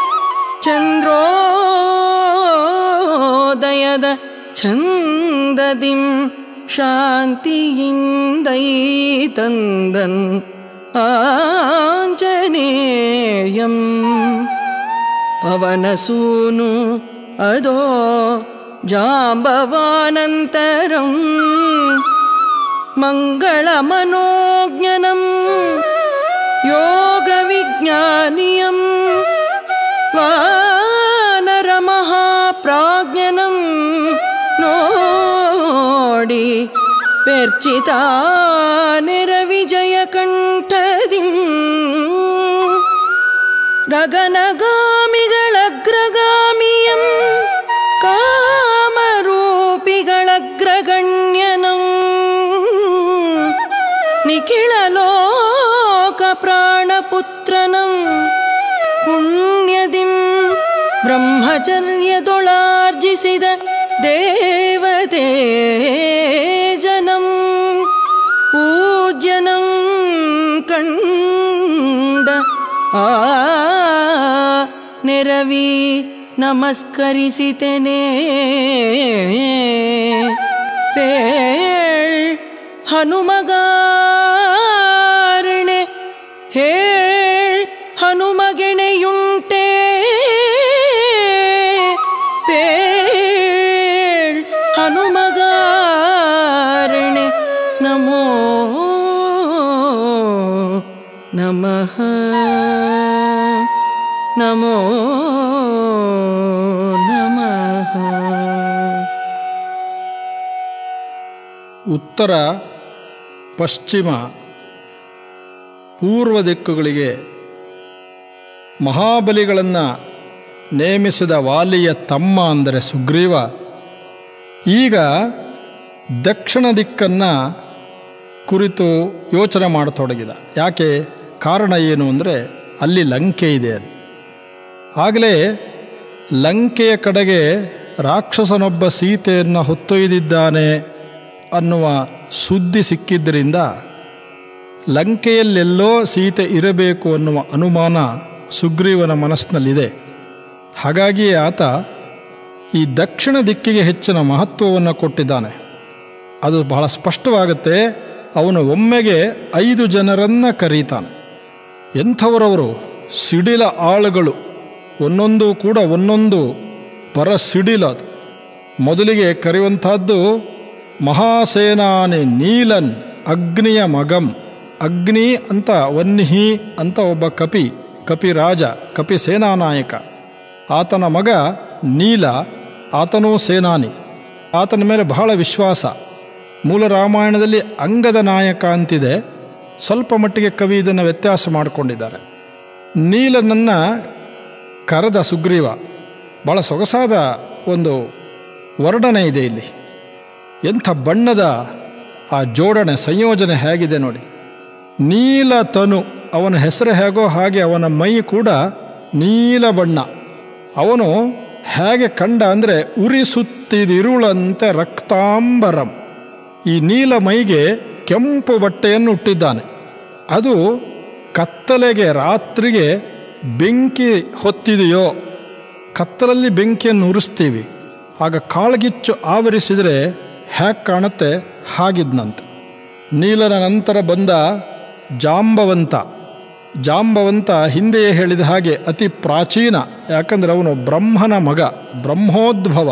ಚಂದ್ರೋದಯದ ಛಂದದಿಂ ಶಾಂತಿಯಿಂದೈ ತಂದನ್ ಆಂಜನೇಯಂ ಪವನಸೂನು ಅದೋ ಜಾಂಬವಾನಂತರಂ मङ्गलमनोज्ञनं योगविज्ञानियं वानरमहाप्राज्ञनं नोडि पेर्चिता निरविजयकण्ठदिं गगनगामिಗಳಗ್ರಗಾಮಿಯಂ ಕಾಮರೂಪಿಗಳಗ್ರಗಣ್ಯನಂ ನಿಖಿಳಲೋಕ ಪ್ರಾಣಪುತ್ರನಂ ಪುಣ್ಯದಿಂ ಬ್ರಹ್ಮಚರ್ಯದೊಳಾರ್ಜಿಸಿದ ದೇವತೆ ಜನಂ ಪೂಜ್ಯನಂ ಕಂಡ ಆ ನೆರವಿ ನಮಸ್ಕರಿಸಿತೆನೆ ಪೇಳ್ ಹನುಮಗಾರಣೆ ಹೇಳ್ ಹನುಮಗೆಣೆಯುಂಟೆ ಪೇಳ್ ಹನುಮಗಾರಣೆ ನಮೋ ನಮಃ ನಮೋ ನಮಃ ಉತ್ತರ ಪಶ್ಚಿಮ ಪೂರ್ವ ದಿಕ್ಕುಗಳಿಗೆ ಮಹಾಬಲಿಗಳನ್ನು ನೇಮಿಸಿದ ವಾಲಿಯ ತಮ್ಮ ಅಂದರೆ ಸುಗ್ರೀವ ಈಗ ದಕ್ಷಿಣ ದಿಕ್ಕನ್ನು ಕುರಿತು ಯೋಚನೆ ಮಾಡತೊಡಗಿದ ಯಾಕೆ ಕಾರಣ ಏನು ಅಂದರೆ ಅಲ್ಲಿ ಲಂಕೆ ಇದೆ ಅಲ್ಲಿ ಆಗಲೇ ಲಂಕೆಯ ಕಡೆಗೆ ರಾಕ್ಷಸನೊಬ್ಬ ಸೀತೆಯನ್ನು ಹೊತ್ತೊಯ್ದಿದ್ದಾನೆ ಅನ್ನುವ ಸುದ್ದಿ ಸಿಕ್ಕಿದ್ದರಿಂದ ಲಂಕೆಯಲ್ಲೆಲ್ಲೋ ಸೀತೆ ಇರಬೇಕು ಅನ್ನುವ ಅನುಮಾನ ಸುಗ್ರೀವನ ಮನಸ್ಸಿನಲ್ಲಿದೆ ಹಾಗಾಗಿ ಆತ ಈ ದಕ್ಷಿಣ ದಿಕ್ಕಿಗೆ ಹೆಚ್ಚಿನ ಮಹತ್ವವನ್ನು ಕೊಟ್ಟಿದ್ದಾನೆ ಅದು ಬಹಳ ಸ್ಪಷ್ಟವಾಗುತ್ತೆ ಅವನು ಒಮ್ಮೆಗೆ ಐದು ಜನರನ್ನು ಕರೀತಾನೆ ಎಂಥವರವರು ಸಿಡಿಲ ಆಳುಗಳು ಒಂದೊಂದು ಕೂಡ ಒಂದೊಂದು ಪರ ಸಿಡಿಲದು ಮೊದಲಿಗೆ ಕರೆಯುವಂಥದ್ದು ಮಹಾಸೇನಾನಿ ನೀಲನ್ ಅಗ್ನಿಯ ಮಗಂ ಅಗ್ನಿ ಅಂತ ವನ್ಹಿ ಅಂತ ಒಬ್ಬ ಕಪಿ ಕಪಿ ರಾಜ ಕಪಿ ಸೇನಾನಾಯಕ ಆತನ ಮಗ ನೀಲ ಆತನೂ ಸೇನಾನಿ ಆತನ ಮೇಲೆ ಬಹಳ ವಿಶ್ವಾಸ ಮೂಲ ರಾಮಾಯಣದಲ್ಲಿ ಅಂಗದ ನಾಯಕ ಅಂತಿದೆ ಸ್ವಲ್ಪ ಮಟ್ಟಿಗೆ ಕವಿ ಇದನ್ನು ವ್ಯತ್ಯಾಸ ಮಾಡಿಕೊಂಡಿದ್ದಾರೆ ನೀಲನನ್ನು ಕರೆದ ಸುಗ್ರೀವ ಭಾಳ ಸೊಗಸಾದ ಒಂದು ವರ್ಣನೆ ಇದೆ ಇಲ್ಲಿ ಎಂಥ ಬಣ್ಣದ ಆ ಜೋಡಣೆ ಸಂಯೋಜನೆ ಹೇಗಿದೆ ನೋಡಿ ನೀಲ ತನು ಅವನ ಹೆಸರು ಹೇಗೋ ಹಾಗೆ ಅವನ ಮೈ ಕೂಡ ನೀಲ ಬಣ್ಣ ಅವನು ಹೇಗೆ ಕಂಡ ಅಂದರೆ ಉರಿಸುತ್ತಿದಿರುಳಂತೆ ರಕ್ತಾಂಬರಂ ಈ ನೀಲ ಮೈಗೆ ಕೆಂಪು ಬಟ್ಟೆಯನ್ನು ಹುಟ್ಟಿದ್ದಾನೆ ಅದು ಕತ್ತಲೆಗೆ ರಾತ್ರಿಗೆ ಬೆಂಕಿ ಹೊತ್ತಿದೆಯೋ ಕತ್ತಲಲ್ಲಿ ಬೆಂಕಿಯನ್ನು ಉರಿಸ್ತೀವಿ ಆಗ ಕಾಳ್ಗಿಚ್ಚು ಆವರಿಸಿದರೆ ಹ್ಯಾಕ್ ಕಾಣುತ್ತೆ ಹಾಗಿದ್ನಂತೆ ನೀಲನ ನಂತರ ಬಂದ ಜಾಂಬವಂತ ಜಾಂಬವಂತ ಹಿಂದೆಯೇ ಹೇಳಿದ ಹಾಗೆ ಅತಿ ಪ್ರಾಚೀನ ಯಾಕಂದರೆ ಅವನು ಬ್ರಹ್ಮನ ಮಗ ಬ್ರಹ್ಮೋದ್ಭವ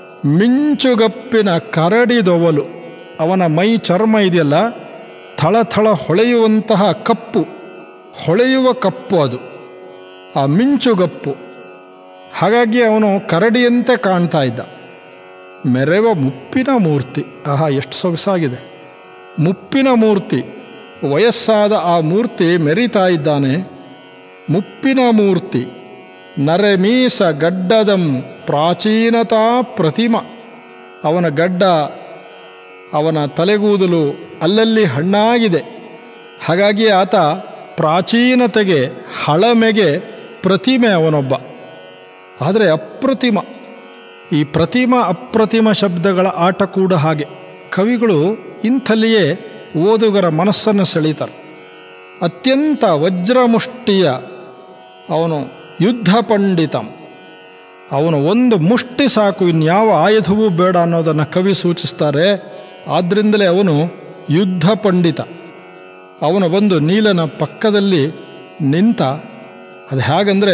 ಮಿಂಚುಗಪ್ಪಿನ ಕರಡಿದೊವಲು ಅವನ ಮೈ ಚರ್ಮ ಇದೆಯಲ್ಲ ಥಳಥಳ ಹೊಳೆಯುವಂತಹ ಕಪ್ಪು ಹೊಳೆಯುವ ಕಪ್ಪು ಅದು ಆ ಮಿಂಚುಗಪ್ಪು ಹಾಗಾಗಿ ಅವನು ಕರಡಿಯಂತೆ ಕಾಣ್ತಾ ಇದ್ದ ಮೆರೆವ ಮುಪ್ಪಿನ ಮೂರ್ತಿ ಆಹಾ ಎಷ್ಟು ಸೊಗಸಾಗಿದೆ ಮುಪ್ಪಿನ ಮೂರ್ತಿ ವಯಸ್ಸಾದ ಆ ಮೂರ್ತಿ ಮೆರಿತಾ ಇದ್ದಾನೆ ಮುಪ್ಪಿನ ಮೂರ್ತಿ ನರೆಮೀಸ ಗಡ್ಡದಂ ಪ್ರಾಚೀನತಾ ಪ್ರತಿಮ ಅವನ ಗಡ್ಡ ಅವನ ತಲೆಗೂದಲು ಅಲ್ಲಲ್ಲಿ ಹಣ್ಣಾಗಿದೆ ಹಾಗಾಗಿ ಆತ ಪ್ರಾಚೀನತೆಗೆ ಹಳಮೆಗೆ ಪ್ರತಿಮೆ ಅವನೊಬ್ಬ ಆದರೆ ಅಪ್ರತಿಮ ಈ ಪ್ರತಿಮ ಅಪ್ರತಿಮ ಶಬ್ದಗಳ ಆಟ ಕೂಡ ಹಾಗೆ ಕವಿಗಳು ಇಂಥಲ್ಲಿಯೇ ಓದುಗರ ಮನಸ್ಸನ್ನು ಸೆಳೀತಾರೆ ಅತ್ಯಂತ ವಜ್ರಮುಷ್ಟಿಯ ಅವನು ಯುದ್ಧ ಪಂಡಿತಂ ಅವನು ಒಂದು ಮುಷ್ಟಿ ಸಾಕು ಇನ್ಯಾವ ಆಯುಧವೂ ಬೇಡ ಅನ್ನೋದನ್ನು ಕವಿ ಸೂಚಿಸ್ತಾರೆ ಆದ್ದರಿಂದಲೇ ಅವನು ಯುದ್ಧ ಪಂಡಿತ ಅವನು ಬಂದು ನೀಲನ ಪಕ್ಕದಲ್ಲಿ ನಿಂತ ಅದು ಹೇಗಂದರೆ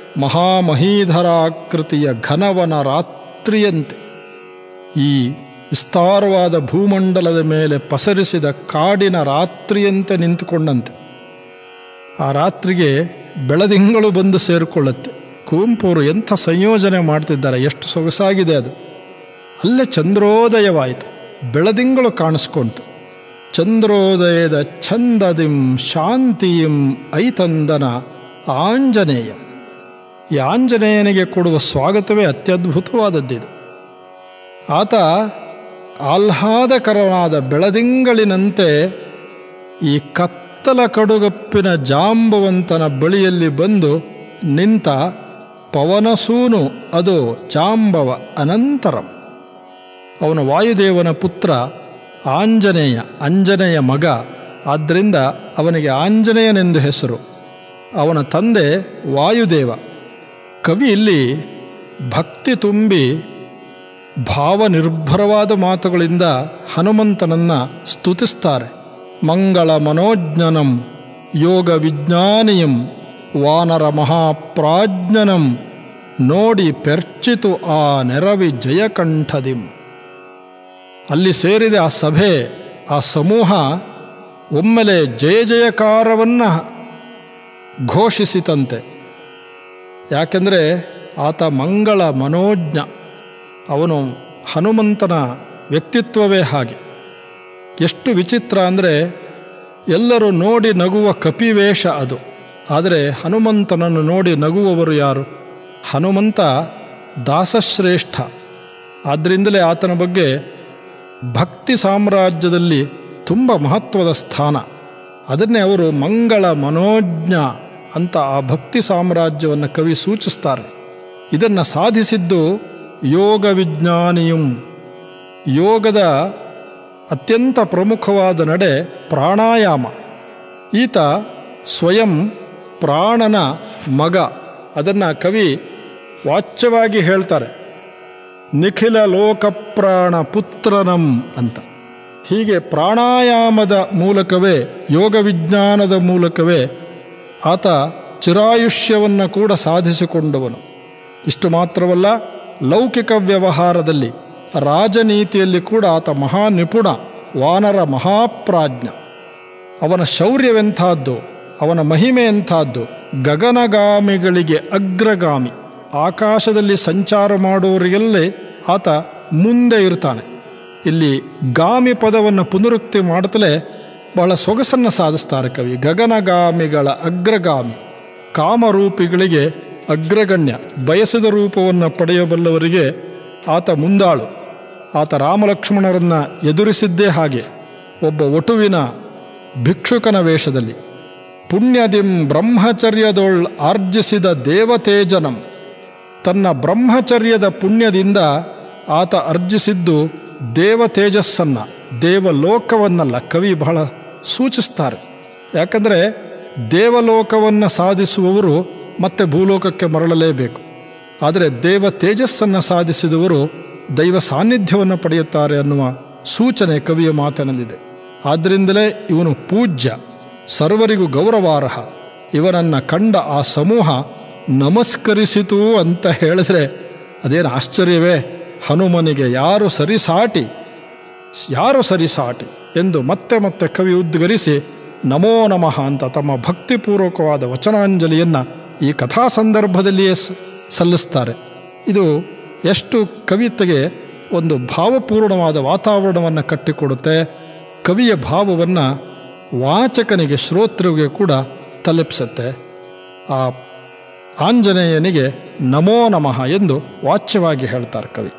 ಮಹಾಮಹೀಧರಾಕೃತಿಯ ಘನವನ ರಾತ್ರಿಯಂತೆ ಈ ವಿಸ್ತಾರವಾದ ಭೂಮಂಡಲದ ಮೇಲೆ ಪಸರಿಸಿದ ಕಾಡಿನ ರಾತ್ರಿಯಂತೆ ನಿಂತುಕೊಂಡಂತೆ ಆ ರಾತ್ರಿಗೆ ಬೆಳದಿಂಗಳು ಬಂದು ಸೇರಿಕೊಳ್ಳುತ್ತೆ ಕುವೆಂಪುರು ಎಂಥ ಸಂಯೋಜನೆ ಮಾಡ್ತಿದ್ದಾರೆ ಎಷ್ಟು ಸೊಗಸಾಗಿದೆ ಅದು ಅಲ್ಲೇ ಚಂದ್ರೋದಯವಾಯಿತು ಬೆಳದಿಂಗಳು ಕಾಣಿಸ್ಕೊಂತು ಚಂದ್ರೋದಯದ ಛಂದದಿಂ ಶಾಂತಿಯಿಂ ಐತಂದನ ಆಂಜನೇಯ ಈ ಆಂಜನೇಯನಿಗೆ ಕೊಡುವ ಸ್ವಾಗತವೇ ಅತ್ಯದ್ಭುತವಾದದ್ದಿದು ಆತ ಆಹ್ಲಾದಕರವಾದ ಬೆಳದಿಂಗಳಿನಂತೆ ಈ ಕತ್ತಲ ಕಡುಗಪ್ಪಿನ ಜಾಂಬವಂತನ ಬಳಿಯಲ್ಲಿ ಬಂದು ನಿಂತ ಪವನಸೂನು ಅದು ಜಾಂಬವ ಅನಂತರಂ ಅವನ ವಾಯುದೇವನ ಪುತ್ರ ಆಂಜನೇಯ ಅಂಜನೆಯ ಮಗ ಆದ್ದರಿಂದ ಅವನಿಗೆ ಆಂಜನೇಯನೆಂದು ಹೆಸರು ಅವನ ತಂದೆ ವಾಯುದೇವ ಕವಿ ಇಲ್ಲಿ ಭಕ್ತಿ ತುಂಬಿ ಭಾವನಿರ್ಭರವಾದ ಮಾತುಗಳಿಂದ ಹನುಮಂತನನ್ನು ಸ್ತುತಿಸ್ತಾರೆ ಮಂಗಳ ಮನೋಜ್ಞನಂ ಯೋಗ ವಿಜ್ಞಾನಿಯಂ ವಾನರ ಮಹಾಪ್ರಾಜ್ಞನಂ ನೋಡಿ ಪೆರ್ಚಿತು ಆ ನೆರವಿ ಜಯಕಂಠದಿಂ ಅಲ್ಲಿ ಸೇರಿದ ಆ ಸಭೆ ಆ ಸಮೂಹ ಒಮ್ಮೆಲೆ ಜಯ ಜಯಕಾರವನ್ನು ಘೋಷಿಸಿತಂತೆ ಯಾಕೆಂದರೆ ಆತ ಮಂಗಳ ಮನೋಜ್ಞ ಅವನು ಹನುಮಂತನ ವ್ಯಕ್ತಿತ್ವವೇ ಹಾಗೆ ಎಷ್ಟು ವಿಚಿತ್ರ ಅಂದರೆ ಎಲ್ಲರೂ ನೋಡಿ ನಗುವ ಕಪಿವೇಷ ಅದು ಆದರೆ ಹನುಮಂತನನ್ನು ನೋಡಿ ನಗುವವರು ಯಾರು ಹನುಮಂತ ದಾಸಶ್ರೇಷ್ಠ ಆದ್ದರಿಂದಲೇ ಆತನ ಬಗ್ಗೆ ಭಕ್ತಿ ಸಾಮ್ರಾಜ್ಯದಲ್ಲಿ ತುಂಬ ಮಹತ್ವದ ಸ್ಥಾನ ಅದನ್ನೇ ಅವರು ಮಂಗಳ ಮನೋಜ್ಞ ಅಂತ ಆ ಭಕ್ತಿ ಸಾಮ್ರಾಜ್ಯವನ್ನು ಕವಿ ಸೂಚಿಸ್ತಾರೆ ಇದನ್ನು ಸಾಧಿಸಿದ್ದು ಯೋಗ ವಿಜ್ಞಾನಿಯಂ ಯೋಗದ ಅತ್ಯಂತ ಪ್ರಮುಖವಾದ ನಡೆ ಪ್ರಾಣಾಯಾಮ ಈತ ಸ್ವಯಂ ಪ್ರಾಣನ ಮಗ ಅದನ್ನು ಕವಿ ವಾಚ್ಯವಾಗಿ ಹೇಳ್ತಾರೆ ನಿಖಿಲ ಲೋಕಪ್ರಾಣ ಪುತ್ರನಂ ಅಂತ ಹೀಗೆ ಪ್ರಾಣಾಯಾಮದ ಮೂಲಕವೇ ಯೋಗ ವಿಜ್ಞಾನದ ಮೂಲಕವೇ ಆತ ಚಿರಾಯುಷ್ಯವನ್ನು ಕೂಡ ಸಾಧಿಸಿಕೊಂಡವನು ಇಷ್ಟು ಮಾತ್ರವಲ್ಲ ಲೌಕಿಕ ವ್ಯವಹಾರದಲ್ಲಿ ರಾಜನೀತಿಯಲ್ಲಿ ಕೂಡ ಆತ ಮಹಾ ನಿಪುಣ ವಾನರ ಮಹಾಪ್ರಾಜ್ಞ ಅವನ ಶೌರ್ಯವೆಂಥದ್ದು ಅವನ ಮಹಿಮೆ ಎಂಥದ್ದು ಗಗನಗಾಮಿಗಳಿಗೆ ಅಗ್ರಗಾಮಿ ಆಕಾಶದಲ್ಲಿ ಸಂಚಾರ ಮಾಡೋರಿಗೆಲ್ಲೇ ಆತ ಮುಂದೆ ಇರ್ತಾನೆ ಇಲ್ಲಿ ಗಾಮಿ ಪದವನ್ನು ಪುನರುಕ್ತಿ ಮಾಡುತ್ತಲೇ ಬಹಳ ಸೊಗಸನ್ನು ಸಾಧಿಸ್ತಾರೆ ಕವಿ ಗಗನಗಾಮಿಗಳ ಅಗ್ರಗಾಮಿ ಕಾಮರೂಪಿಗಳಿಗೆ ಅಗ್ರಗಣ್ಯ ಬಯಸಿದ ರೂಪವನ್ನು ಪಡೆಯಬಲ್ಲವರಿಗೆ ಆತ ಮುಂದಾಳು ಆತ ರಾಮಲಕ್ಷ್ಮಣರನ್ನು ಎದುರಿಸಿದ್ದೇ ಹಾಗೆ ಒಬ್ಬ ಒಟುವಿನ ಭಿಕ್ಷುಕನ ವೇಷದಲ್ಲಿ ಪುಣ್ಯದಿಂ ಬ್ರಹ್ಮಚರ್ಯದೊಳ್ ಆರ್ಜಿಸಿದ ದೇವತೇಜನಂ ತನ್ನ ಬ್ರಹ್ಮಚರ್ಯದ ಪುಣ್ಯದಿಂದ ಆತ ಅರ್ಜಿಸಿದ್ದು ದೇವ ತೇಜಸ್ಸನ್ನು ದೇವಲೋಕವನ್ನಲ್ಲ ಕವಿ ಬಹಳ ಸೂಚಿಸ್ತಾರೆ ಯಾಕಂದರೆ ದೇವಲೋಕವನ್ನು ಸಾಧಿಸುವವರು ಮತ್ತೆ ಭೂಲೋಕಕ್ಕೆ ಮರಳಲೇಬೇಕು ಆದರೆ ದೇವ ತೇಜಸ್ಸನ್ನು ಸಾಧಿಸಿದವರು ದೈವ ಸಾನ್ನಿಧ್ಯವನ್ನು ಪಡೆಯುತ್ತಾರೆ ಅನ್ನುವ ಸೂಚನೆ ಕವಿಯ ಮಾತಿನಲ್ಲಿದೆ ಆದ್ದರಿಂದಲೇ ಇವನು ಪೂಜ್ಯ ಸರ್ವರಿಗೂ ಗೌರವಾರ್ಹ ಇವನನ್ನು ಕಂಡ ಆ ಸಮೂಹ ನಮಸ್ಕರಿಸಿತು ಅಂತ ಹೇಳಿದ್ರೆ ಅದೇನು ಆಶ್ಚರ್ಯವೇ ಹನುಮನಿಗೆ ಯಾರು ಸರಿಸಾಟಿ ಯಾರು ಸರಿಸಾಟಿ ಎಂದು ಮತ್ತೆ ಮತ್ತೆ ಕವಿ ಉದ್ಗರಿಸಿ ನಮೋ ನಮಃ ಅಂತ ತಮ್ಮ ಭಕ್ತಿಪೂರ್ವಕವಾದ ವಚನಾಂಜಲಿಯನ್ನು ಈ ಕಥಾ ಸಂದರ್ಭದಲ್ಲಿಯೇ ಸ- ಸಲ್ಲಿಸ್ತಾರೆ ಇದು ಎಷ್ಟು ಕವಿತೆಗೆ ಒಂದು ಭಾವಪೂರ್ಣವಾದ ವಾತಾವರಣವನ್ನು ಕಟ್ಟಿಕೊಡುತ್ತೆ ಕವಿಯ ಭಾವವನ್ನು ವಾಚಕನಿಗೆ ಶ್ರೋತೃವಿಗೆ ಕೂಡ ತಲುಪಿಸುತ್ತೆ ಆ ಆಂಜನೇಯನಿಗೆ ನಮೋ ನಮಃ ಎಂದು ವಾಚ್ಯವಾಗಿ ಹೇಳ್ತಾರೆ ಕವಿ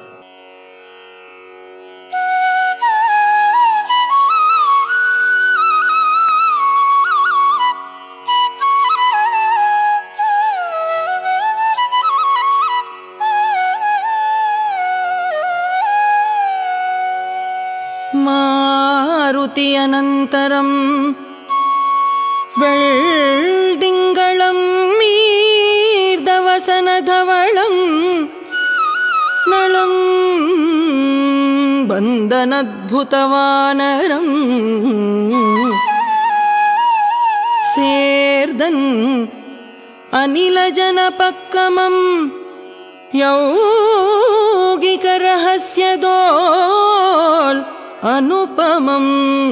മാരുതിയനന്തരം വെള്തിങ്കളം മീർദവസനധവളം നളം ബന്ധനദ്ഭുതവാനരം ಸೇರ್ದನ್ ಅನಿಲಜನಪಕ್ಕಮಂ ಯೌಗಿಕರಹಸ್ಯದೋಲ್ ಅನುಪಮಂ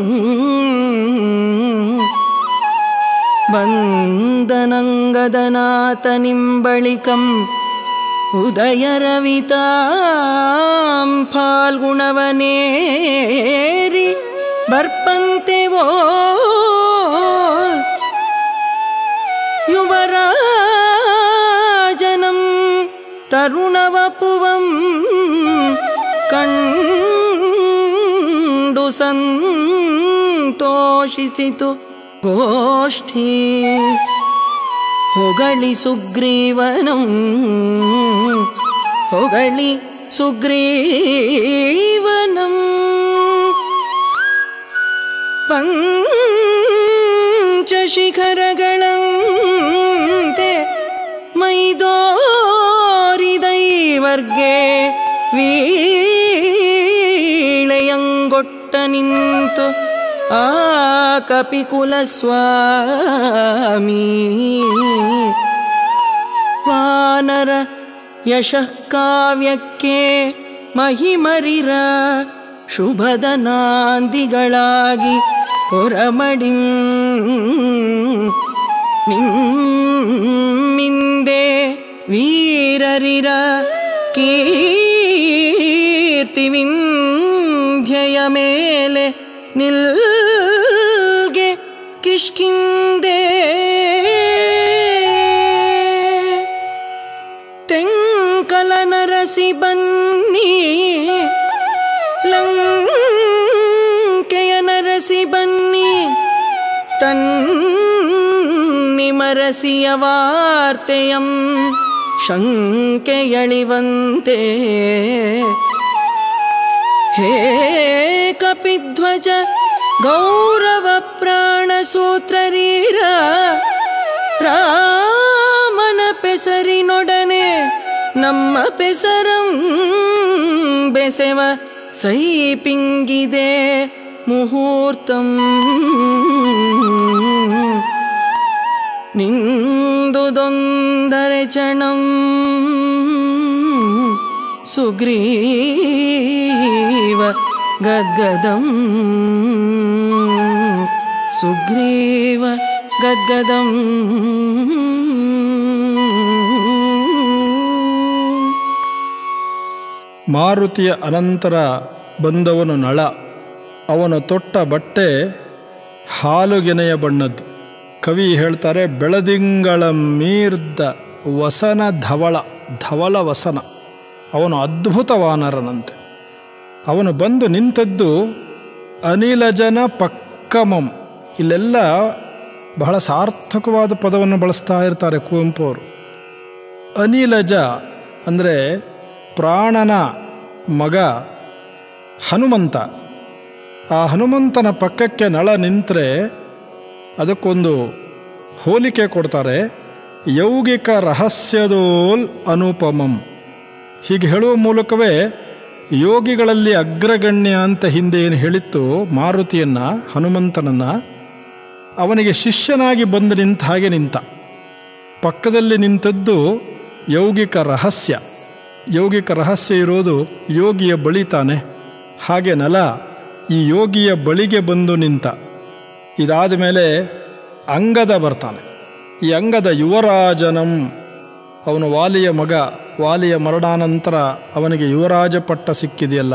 ಬಂದನಂಗದನಾಥನಿಂಬಳಿಕಂ ಉದಯರವಿತಾಂ ಫಾಲ್ಗುಣವನೇರಿ ಬರ್ಪಂತೆ ವೋ ಯುವರಾಜನಂ ತರುಣವಪುವಂ ಕಂಡು ಸಂತೋಷಿಸಿತು ಗೋಷ್ಠಿ ಹೊಗಳಿ ಸುಗ್ರೀವನಂ ಹೊಗಳಿ ಸುಗ್ರೀವನಂ ಪಂಚಶಿಖರಗಳಂತೆ ಮೈದೋರಿದೈವರ್ಗೆ ವೀಳೆಯಂಗೊಟ್ಟ ನಿಂತು ಆ ಕಪಿಕುಲ ಸ್ವಾಮಿ ವಾನರ ಯಶಃ ಕಾವ್ಯಕ್ಕೆ ಮಹಿಮರಿರ ಶುಭದ ನಾಂದಿಗಳಾಗಿ ಪೊರಮಡಿಂ ನಿಮ್ಮಿಂದೆ ವೀರರಿರ ಕೀರ್ತಿ ವಿಂಧ್ಯಯ ಮೇಲೆ ನಿಲ್ಗೆ ಕಿಷ್ಕಿಂದೆ ತೆಂಗ ತನ್ನಿಮರಸಿಯ ವಾರ್ತೆಯಂ ಶಂಕೆಯಳಿವಂತೆ ಹೇ ಕಪಿಧ್ವಜ ಗೌರವ ಪ್ರಾಣಸೂತ್ರರೀರ ರಾಮನ ಪೆಸರಿನೊಡನೆ ನಮ್ಮ ಪೆಸರಂ ಬೆಸೆವ ಸೈಪಿಂಗಿದೆ ಮುಹೂರ್ತಂ ನಿಂದುದೊಂದರೆ ಚಣಂ ಸುಗ್ರೀವ ಗದ್ಗದಂ ಸುಗ್ರೀವ ಗದ್ಗದಂ ಮಾರುತಿಯ ಅನಂತರ ಬಂದವನು ನಳ ಅವನು ತೊಟ್ಟ ಬಟ್ಟೆ ಹಾಲುಗೆನೆಯ ಬಣ್ಣದ್ದು ಕವಿ ಹೇಳ್ತಾರೆ ಬೆಳದಿಂಗಳ ಮೀರ್ದ ವಸನ ಧವಳ ಧವಳ ವಸನ ಅವನು ಅದ್ಭುತ ವಾನರನಂತೆ ಅವನು ಬಂದು ನಿಂತದ್ದು ಅನಿಲಜನ ಪಕ್ಕಮಂ ಇಲ್ಲೆಲ್ಲ ಬಹಳ ಸಾರ್ಥಕವಾದ ಪದವನ್ನು ಬಳಸ್ತಾ ಇರ್ತಾರೆ ಕುವೆಂಪು ಅವರು ಅನಿಲಜ ಅಂದರೆ ಪ್ರಾಣನ ಮಗ ಹನುಮಂತ ಆ ಹನುಮಂತನ ಪಕ್ಕಕ್ಕೆ ನಳ ನಿಂತರೆ ಅದಕ್ಕೊಂದು ಹೋಲಿಕೆ ಕೊಡ್ತಾರೆ ಯೌಗಿಕ ರಹಸ್ಯದೋಲ್ ಅನುಪಮಂ ಹೀಗೆ ಹೇಳುವ ಮೂಲಕವೇ ಯೋಗಿಗಳಲ್ಲಿ ಅಗ್ರಗಣ್ಯ ಅಂತ ಹಿಂದೆ ಏನು ಹೇಳಿತ್ತು ಮಾರುತಿಯನ್ನ ಹನುಮಂತನನ್ನ ಅವನಿಗೆ ಶಿಷ್ಯನಾಗಿ ಬಂದು ನಿಂತ ಹಾಗೆ ನಿಂತ ಪಕ್ಕದಲ್ಲಿ ನಿಂತದ್ದು ಯೌಗಿಕ ರಹಸ್ಯ ಯೌಗಿಕ ರಹಸ್ಯ ಇರೋದು ಯೋಗಿಯ ಬಳಿ ತಾನೆ ಹಾಗೆ ನಲ ಈ ಯೋಗಿಯ ಬಳಿಗೆ ಬಂದು ನಿಂತ ಇದಾದ ಮೇಲೆ ಅಂಗದ ಬರ್ತಾನೆ ಈ ಅಂಗದ ಯುವರಾಜನಂ ಅವನು ವಾಲಿಯ ಮಗ ವಾಲಿಯ ಮರಣಾನಂತರ ಅವನಿಗೆ ಯುವರಾಜ ಪಟ್ಟ ಸಿಕ್ಕಿದೆಯಲ್ಲ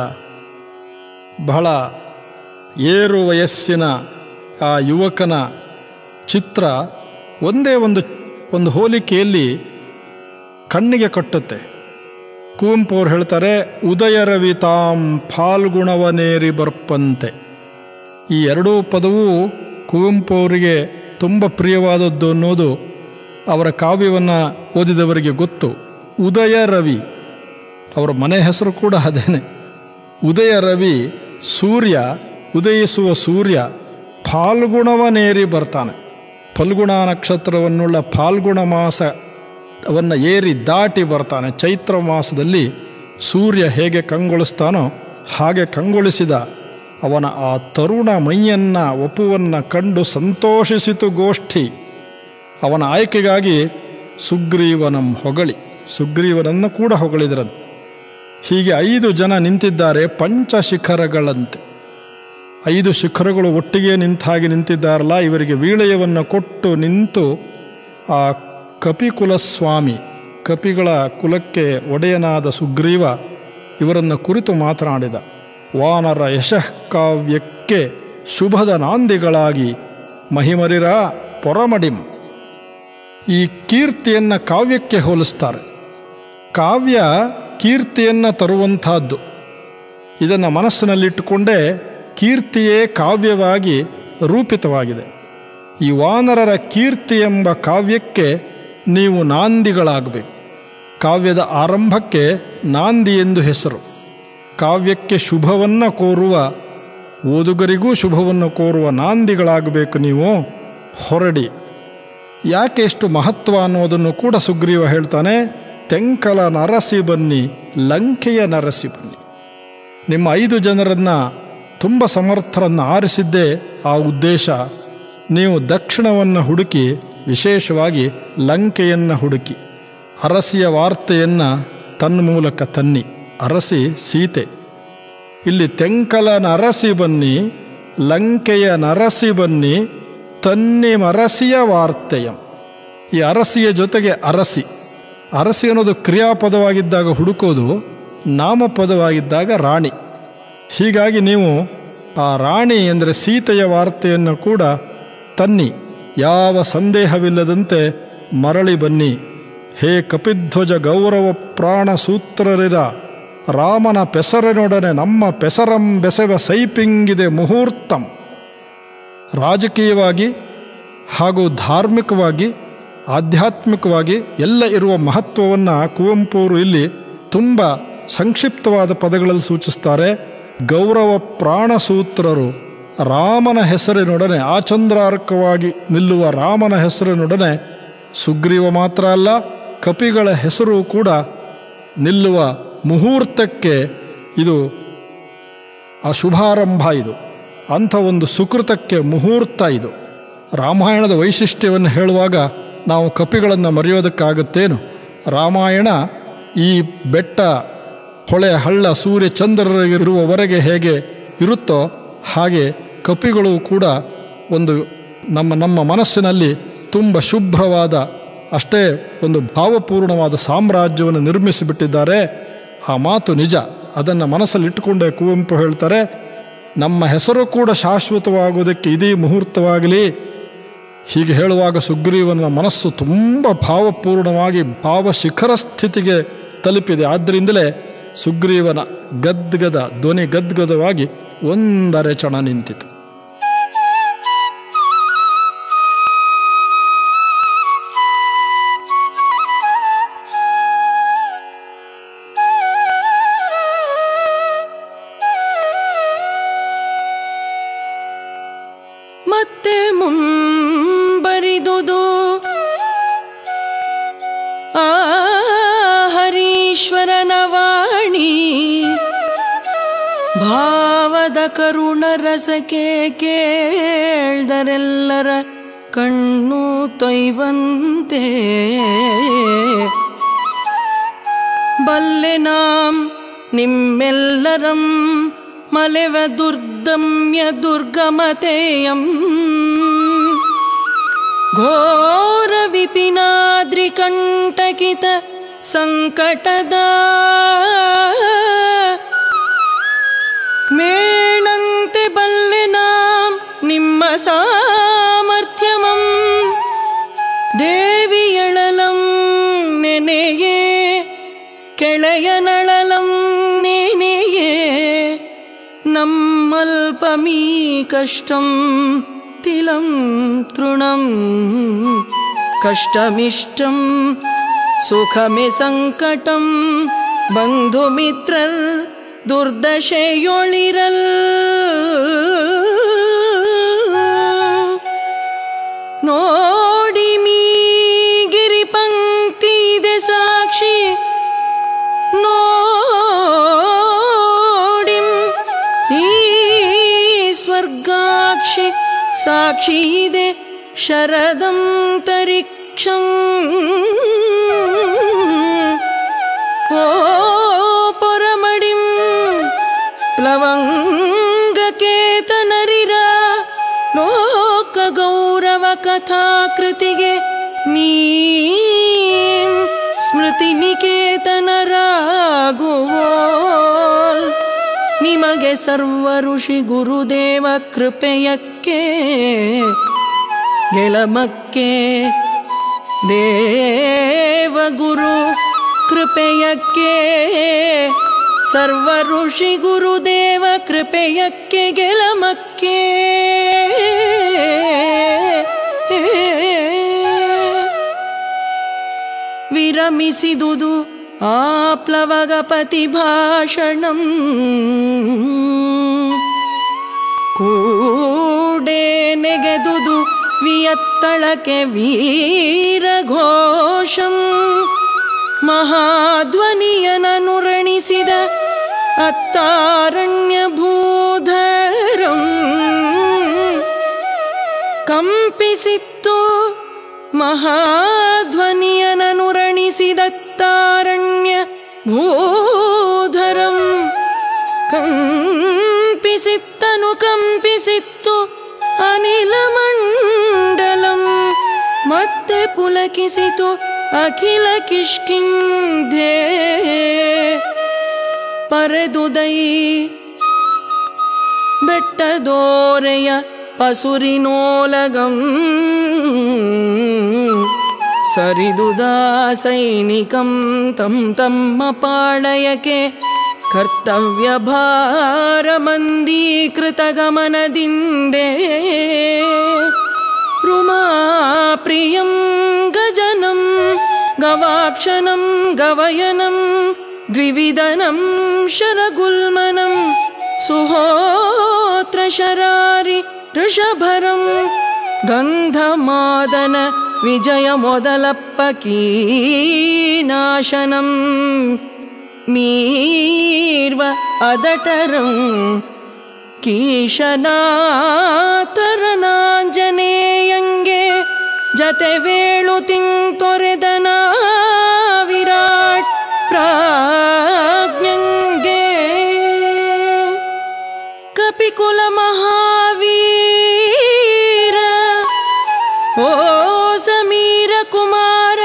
ಬಹಳ ಏರು ವಯಸ್ಸಿನ ಆ ಯುವಕನ ಚಿತ್ರ ಒಂದೇ ಒಂದು ಒಂದು ಹೋಲಿಕೆಯಲ್ಲಿ ಕಣ್ಣಿಗೆ ಕಟ್ಟುತ್ತೆ ಕುವೆಂಪು ಅವ್ರು ಹೇಳ್ತಾರೆ ಉದಯ ರವಿ ತಾಂ ಫಾಲ್ಗುಣವನೇರಿ ಬರ್ಪಂತೆ ಈ ಎರಡೂ ಪದವು ಕುವೆಂಪು ಅವರಿಗೆ ತುಂಬ ಪ್ರಿಯವಾದದ್ದು ಅನ್ನೋದು ಅವರ ಕಾವ್ಯವನ್ನು ಓದಿದವರಿಗೆ ಗೊತ್ತು ಉದಯ ರವಿ ಅವರ ಮನೆ ಹೆಸರು ಕೂಡ ಅದೇನೆ ಉದಯ ರವಿ ಸೂರ್ಯ ಉದಯಿಸುವ ಸೂರ್ಯ ಫಾಲ್ಗುಣವನೇರಿ ಬರ್ತಾನೆ ಫಲ್ಗುಣ ನಕ್ಷತ್ರವನ್ನುಳ್ಳ ಫಾಲ್ಗುಣ ಮಾಸ ಅವನ್ನು ಏರಿ ದಾಟಿ ಬರ್ತಾನೆ ಚೈತ್ರ ಮಾಸದಲ್ಲಿ ಸೂರ್ಯ ಹೇಗೆ ಕಂಗೊಳಿಸ್ತಾನೋ ಹಾಗೆ ಕಂಗೊಳಿಸಿದ ಅವನ ಆ ತರುಣ ಮೈಯನ್ನ ಒಪುವನ್ನು ಕಂಡು ಸಂತೋಷಿಸಿತು ಗೋಷ್ಠಿ ಅವನ ಆಯ್ಕೆಗಾಗಿ ಸುಗ್ರೀವನಂ ಹೊಗಳಿ ಸುಗ್ರೀವನನ್ನು ಕೂಡ ಹೊಗಳಿದರನು ಹೀಗೆ ಐದು ಜನ ನಿಂತಿದ್ದಾರೆ ಪಂಚಶಿಖರಗಳಂತೆ ಐದು ಶಿಖರಗಳು ಒಟ್ಟಿಗೆ ನಿಂತ ಹಾಗೆ ನಿಂತಿದ್ದಾರಲ್ಲ ಇವರಿಗೆ ವೀಳಯವನ್ನು ಕೊಟ್ಟು ನಿಂತು ಆ ಕಪಿಕುಲಸ್ವಾಮಿ ಕಪಿಗಳ ಕುಲಕ್ಕೆ ಒಡೆಯನಾದ ಸುಗ್ರೀವ ಇವರನ್ನು ಕುರಿತು ಮಾತನಾಡಿದ ವಾನರ ಯಶಃ ಕಾವ್ಯಕ್ಕೆ ಶುಭದ ನಾಂದಿಗಳಾಗಿ ಮಹಿಮರಿರ ಪೊರಮಡಿಂ ಈ ಕೀರ್ತಿಯನ್ನು ಕಾವ್ಯಕ್ಕೆ ಹೋಲಿಸ್ತಾರೆ ಕಾವ್ಯ ಕೀರ್ತಿಯನ್ನು ತರುವಂತಹದ್ದು ಇದನ್ನು ಮನಸ್ಸಿನಲ್ಲಿಟ್ಟುಕೊಂಡೇ ಕೀರ್ತಿಯೇ ಕಾವ್ಯವಾಗಿ ರೂಪಿತವಾಗಿದೆ ಈ ವಾನರರ ಕೀರ್ತಿ ಎಂಬ ಕಾವ್ಯಕ್ಕೆ ನೀವು ನಾಂದಿಗಳಾಗಬೇಕು ಕಾವ್ಯದ ಆರಂಭಕ್ಕೆ ನಾಂದಿ ಎಂದು ಹೆಸರು ಕಾವ್ಯಕ್ಕೆ ಶುಭವನ್ನು ಕೋರುವ ಓದುಗರಿಗೂ ಶುಭವನ್ನು ಕೋರುವ ನಾಂದಿಗಳಾಗಬೇಕು ನೀವು ಹೊರಡಿ ಯಾಕೆ ಎಷ್ಟು ಮಹತ್ವ ಅನ್ನೋದನ್ನು ಕೂಡ ಸುಗ್ರೀವ ಹೇಳ್ತಾನೆ ತೆಂಕಲ ನರಸಿ ಬನ್ನಿ ಲಂಕೆಯ ನರಸಿ ಬನ್ನಿ ನಿಮ್ಮ ಐದು ಜನರನ್ನು ತುಂಬ ಸಮರ್ಥರನ್ನು ಆರಿಸಿದ್ದೇ ಆ ಉದ್ದೇಶ ನೀವು ದಕ್ಷಿಣವನ್ನು ಹುಡುಕಿ ವಿಶೇಷವಾಗಿ ಲಂಕೆಯನ್ನು ಹುಡುಕಿ ಅರಸಿಯ ವಾರ್ತೆಯನ್ನು ತನ್ಮೂಲಕ ತನ್ನಿ ಅರಸಿ ಸೀತೆ ಇಲ್ಲಿ ತೆಂಕಲ ನರಸಿ ಬನ್ನಿ ಲಂಕೆಯ ನರಸಿ ಬನ್ನಿ ತನ್ನಿ ಮರಸಿಯ ವಾರ್ತೆಯಂ ಈ ಅರಸಿಯ ಜೊತೆಗೆ ಅರಸಿ ಅರಸಿ ಅನ್ನೋದು ಕ್ರಿಯಾಪದವಾಗಿದ್ದಾಗ ಹುಡುಕೋದು ನಾಮಪದವಾಗಿದ್ದಾಗ ರಾಣಿ ಹೀಗಾಗಿ ನೀವು ಆ ರಾಣಿ ಎಂದರೆ ಸೀತೆಯ ವಾರ್ತೆಯನ್ನು ಕೂಡ ತನ್ನಿ ಯಾವ ಸಂದೇಹವಿಲ್ಲದಂತೆ ಮರಳಿ ಬನ್ನಿ ಹೇ ಕಪಿಧ್ವಜ ಗೌರವ ಪ್ರಾಣ ಸೂತ್ರರಿರ ರಾಮನ ಪೆಸರಿನೊಡನೆ ನಮ್ಮ ಪೆಸರಂ ಬೆಸೆವ ಸೈಪಿಂಗಿದೆ ಮುಹೂರ್ತಂ ರಾಜಕೀಯವಾಗಿ ಹಾಗೂ ಧಾರ್ಮಿಕವಾಗಿ ಆಧ್ಯಾತ್ಮಿಕವಾಗಿ ಎಲ್ಲ ಇರುವ ಮಹತ್ವವನ್ನು ಕುವೆಂಪು ಅವರು ಇಲ್ಲಿ ತುಂಬ ಸಂಕ್ಷಿಪ್ತವಾದ ಪದಗಳಲ್ಲಿ ಸೂಚಿಸ್ತಾರೆ ಗೌರವ ಪ್ರಾಣಸೂತ್ರರು ರಾಮನ ಹೆಸರಿನೊಡನೆ ಆಚಂದ್ರಾರ್ಕವಾಗಿ ನಿಲ್ಲುವ ರಾಮನ ಹೆಸರಿನೊಡನೆ ಸುಗ್ರೀವ ಮಾತ್ರ ಅಲ್ಲ ಕಪಿಗಳ ಹೆಸರು ಕೂಡ ನಿಲ್ಲುವ ಮುಹೂರ್ತಕ್ಕೆ ಇದು ಆ ಶುಭಾರಂಭ ಇದು ಅಂಥ ಒಂದು ಸುಕೃತಕ್ಕೆ ಮುಹೂರ್ತ ಇದು ರಾಮಾಯಣದ ವೈಶಿಷ್ಟ್ಯವನ್ನು ಹೇಳುವಾಗ ನಾವು ಕಪಿಗಳನ್ನು ಮರೆಯೋದಕ್ಕಾಗುತ್ತೇನು ರಾಮಾಯಣ ಈ ಬೆಟ್ಟ ಹೊಳೆ ಹಳ್ಳ ಸೂರ್ಯ ಚಂದ್ರರಿರುವವರೆಗೆ ಹೇಗೆ ಇರುತ್ತೋ ಹಾಗೆ ಕಪಿಗಳು ಕೂಡ ಒಂದು ನಮ್ಮ ನಮ್ಮ ಮನಸ್ಸಿನಲ್ಲಿ ತುಂಬ ಶುಭ್ರವಾದ ಅಷ್ಟೇ ಒಂದು ಭಾವಪೂರ್ಣವಾದ ಸಾಮ್ರಾಜ್ಯವನ್ನು ನಿರ್ಮಿಸಿಬಿಟ್ಟಿದ್ದಾರೆ ಆ ಮಾತು ನಿಜ ಅದನ್ನು ಮನಸ್ಸಲ್ಲಿ ಇಟ್ಟುಕೊಂಡೇ ಕುವೆಂಪು ಹೇಳ್ತಾರೆ ನಮ್ಮ ಹೆಸರು ಕೂಡ ಶಾಶ್ವತವಾಗುವುದಕ್ಕೆ ಇದೇ ಮುಹೂರ್ತವಾಗಲಿ ಹೀಗೆ ಹೇಳುವಾಗ ಸುಗ್ರೀವನ ಮನಸ್ಸು ತುಂಬ ಭಾವಪೂರ್ಣವಾಗಿ ಭಾವಶಿಖರ ಸ್ಥಿತಿಗೆ ತಲುಪಿದೆ ಆದ್ದರಿಂದಲೇ ಸುಗ್ರೀವನ ಗದ್ಗದ ಧ್ವನಿ ಗದ್ಗದವಾಗಿ ಒಂದರೆ ಚಣ ನಿಂತಿತು ಮತ್ತೆ ಮುಂಬರಿದುದು ಆ ಹರೀಶ್ವರನ ವಾಣಿ ಭಾವದ ಕರುಣ ರಸಕ್ಕೆ ಕೇಳ್ದರೆಲ್ಲರ ಕಣ್ಣು ತೊಯ್ವಂತೆ ಬಲ್ಲೆ ನಾಂ ನಿಮ್ಮೆಲ್ಲರಂ ಮಲೆವ ದುರ್ದಮ್ಯ ದುರ್ಗಮತೆಯಂ ಘೋರ ವಿಪಿನಾದ್ರಿ ಕಂಟಕಿತ ಸಂಕಟದ ಮೇಣಂತೆ ಬಲ್ಲೆ ನಾಂ ನಿಮ್ಮ ಸಾಮರ್ಥ್ಯಮಂ ದೇವಿಯಳಲಂ ನೆನೆಯೇ ಕೆಳೆಯನಳಲಂ ನೆನೆಯೇ ನಮ್ಮಲ್ಪಮೀ ಕಷ್ಟಂ ತಿಲಂ ತೃಣಂ ಕಷ್ಟಮಿಷ್ಟಂ ಸುಖಮೆ ಸಂಕಟಂ ಬಂಧುಮಿತ್ರರ್ ದುರ್ದಶೆಯೊಳಿರಲ್ ನೋಡಿ ಮೀ ಗಿರಿ ಪಂಕ್ತಿ ಇದೆ ಸಾಕ್ಷಿ ನೋಡಿಂ ಈ ಸ್ವರ್ಗಾಕ್ಷಿ ಸಾಕ್ಷಿ ಇದೆ ಶರದಂತರಿಕ್ಷಂ ಓ ಪೊರಮಡಿಂ ಪ್ಲವಂಗಕೇತನರಿರ ಲೋಕ ಗೌರವ ಕಥಾಕೃತಿಗೆ ನೀ ಸ್ಮೃತಿ ನಿಕೇತನರಾಗುವೋಲ್ ನಿಮಗೆ ಸರ್ವ ಋಷಿ ಗುರುದೇವ ಕೃಪೆಯಕ್ಕೆ ಗೆಲಮಕ್ಕೆ ದೇವ ಗುರು ಕೃಪೆಯಕ್ಕೆ ಸರ್ವ ಋಷಿ ಗುರುದೇವ ಕೃಪೆಯಕ್ಕೆ ಗೆಲಮಕ್ಕೆ ವಿರಮಿಸಿದುದು ಆ ಪ್ಲವಗಪತಿ ಭಾಷಣಂ ಕೂಡೇ ನೆಗೆದುದು ವಿಯತ್ತಳಕೆ ವೀರಘೋಷಂ ಮಹಾಧ್ವನಿಯನನುರಣಿಸಿದ ಅತ್ತಾರಣ್ಯ ಭೂಧರಂ ಕಂಪಿಸಿತ್ತು ಮಹಾಧ್ವನಿಯನನುರಣಿಸಿದತ್ತಾರಣ್ಯ ಭೂಧರಂ ಕಂಪಿಸಿತ್ತನು ಕಂಪಿಸಿತ್ತು ಅನಿಲ ಮಂಡಲಂ ಮತ್ತೆ ಪುಲಕಿಸಿತು ಅಖಿಲ ಕಿಷ್ಕಿಂಧೆ ಪರೆದುದೈ ಬೆಟ್ಟದೋರೆಯ ಪಸುರಿನೋಲಗಂ ಸರಿದುದಾ ಸೈನಿಕಂ ತಂ ತಮ್ಮ ಪಾಳಯಕ್ಕೆ ಕರ್ತವ್ಯ ಭಾರ ಮಂದೀಕೃತ ಗಮನದಿಂದೆ ರುಮಾ ಕ್ಷಣಂ ಗವಯನಂ ದ್ವಿವಿಧನಂ ಶರಗುಲ್ಮನಂ ಸುಹೋತ್ರ ಶರಾರಿ ಋಷಭರಂ ಗಂಧಮಾದನ ವಿಜಯ ಮೊದಲಪ್ಪ ಕೀನಾಶನಂ ಮೀರ್ವ ಅದಟರಂ ಕೀಶನಾತರನಾಂಜನೇಯಂಗೆ ಜತೆ ವೇಳು ತಿಂತೊರೆದನ ವಿರಾಟ್ ಪ್ರಾಜ್ಞಂಗೆ ಕಪಿಕುಲ ಮಹಾವೀರ ಓ ಸಮೀರ ಕುಮಾರ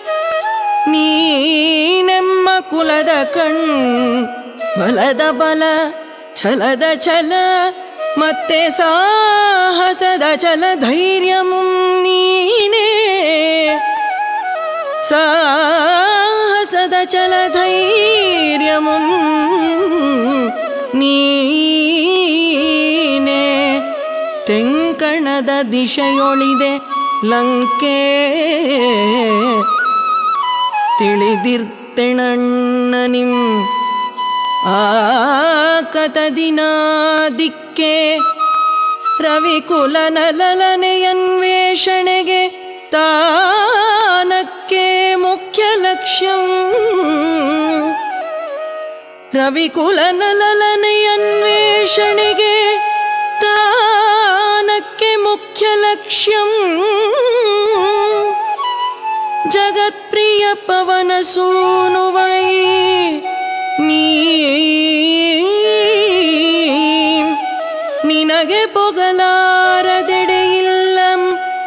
ನೀನೆಮ್ಮ ಕುಲದ ಕಣ್ ಬಲದ ಬಲ ಛಲದ ಛಲ ಮತ್ತೆ ಸಾಹಸದ ಛಲ ಧೈರ್ಯಮು ನೀನೇ ಸಾಹಸದ ಛಲ ಧೈರ್ಯಮು ನೀನೇ ತೆಂಕಣದ ದಿಶೆಯೊಳಿದೆ ಲಂಕೆ ತಿಳಿದಿರ್ತೇಣಣ್ಣ ನಿಮ್ ಆಕತದಿನಾದಿಕ್ಕೆ ರವಿಕುಲ ನಲಲನೆಯನ್ವೇಷಣೆಗೆ ತಾನಕ್ಕೆ ಮುಖ್ಯ ಲಕ್ಷ್ಯಂ ರವಿಕುಲ ನಲಲನೆಯನ್ವೇಷಣೆಗೆ ತಾನಕ್ಕೆ ಮುಖ್ಯ ಲಕ್ಷ್ಯಂ ಜಗತ್ಪ್ರಿಯ ಪವನ ಸೂನುವೈ ನೀ ನಿನಗೆ ಪೊಗಲಾರದೆಡೆಯಿಲ್ಲಂ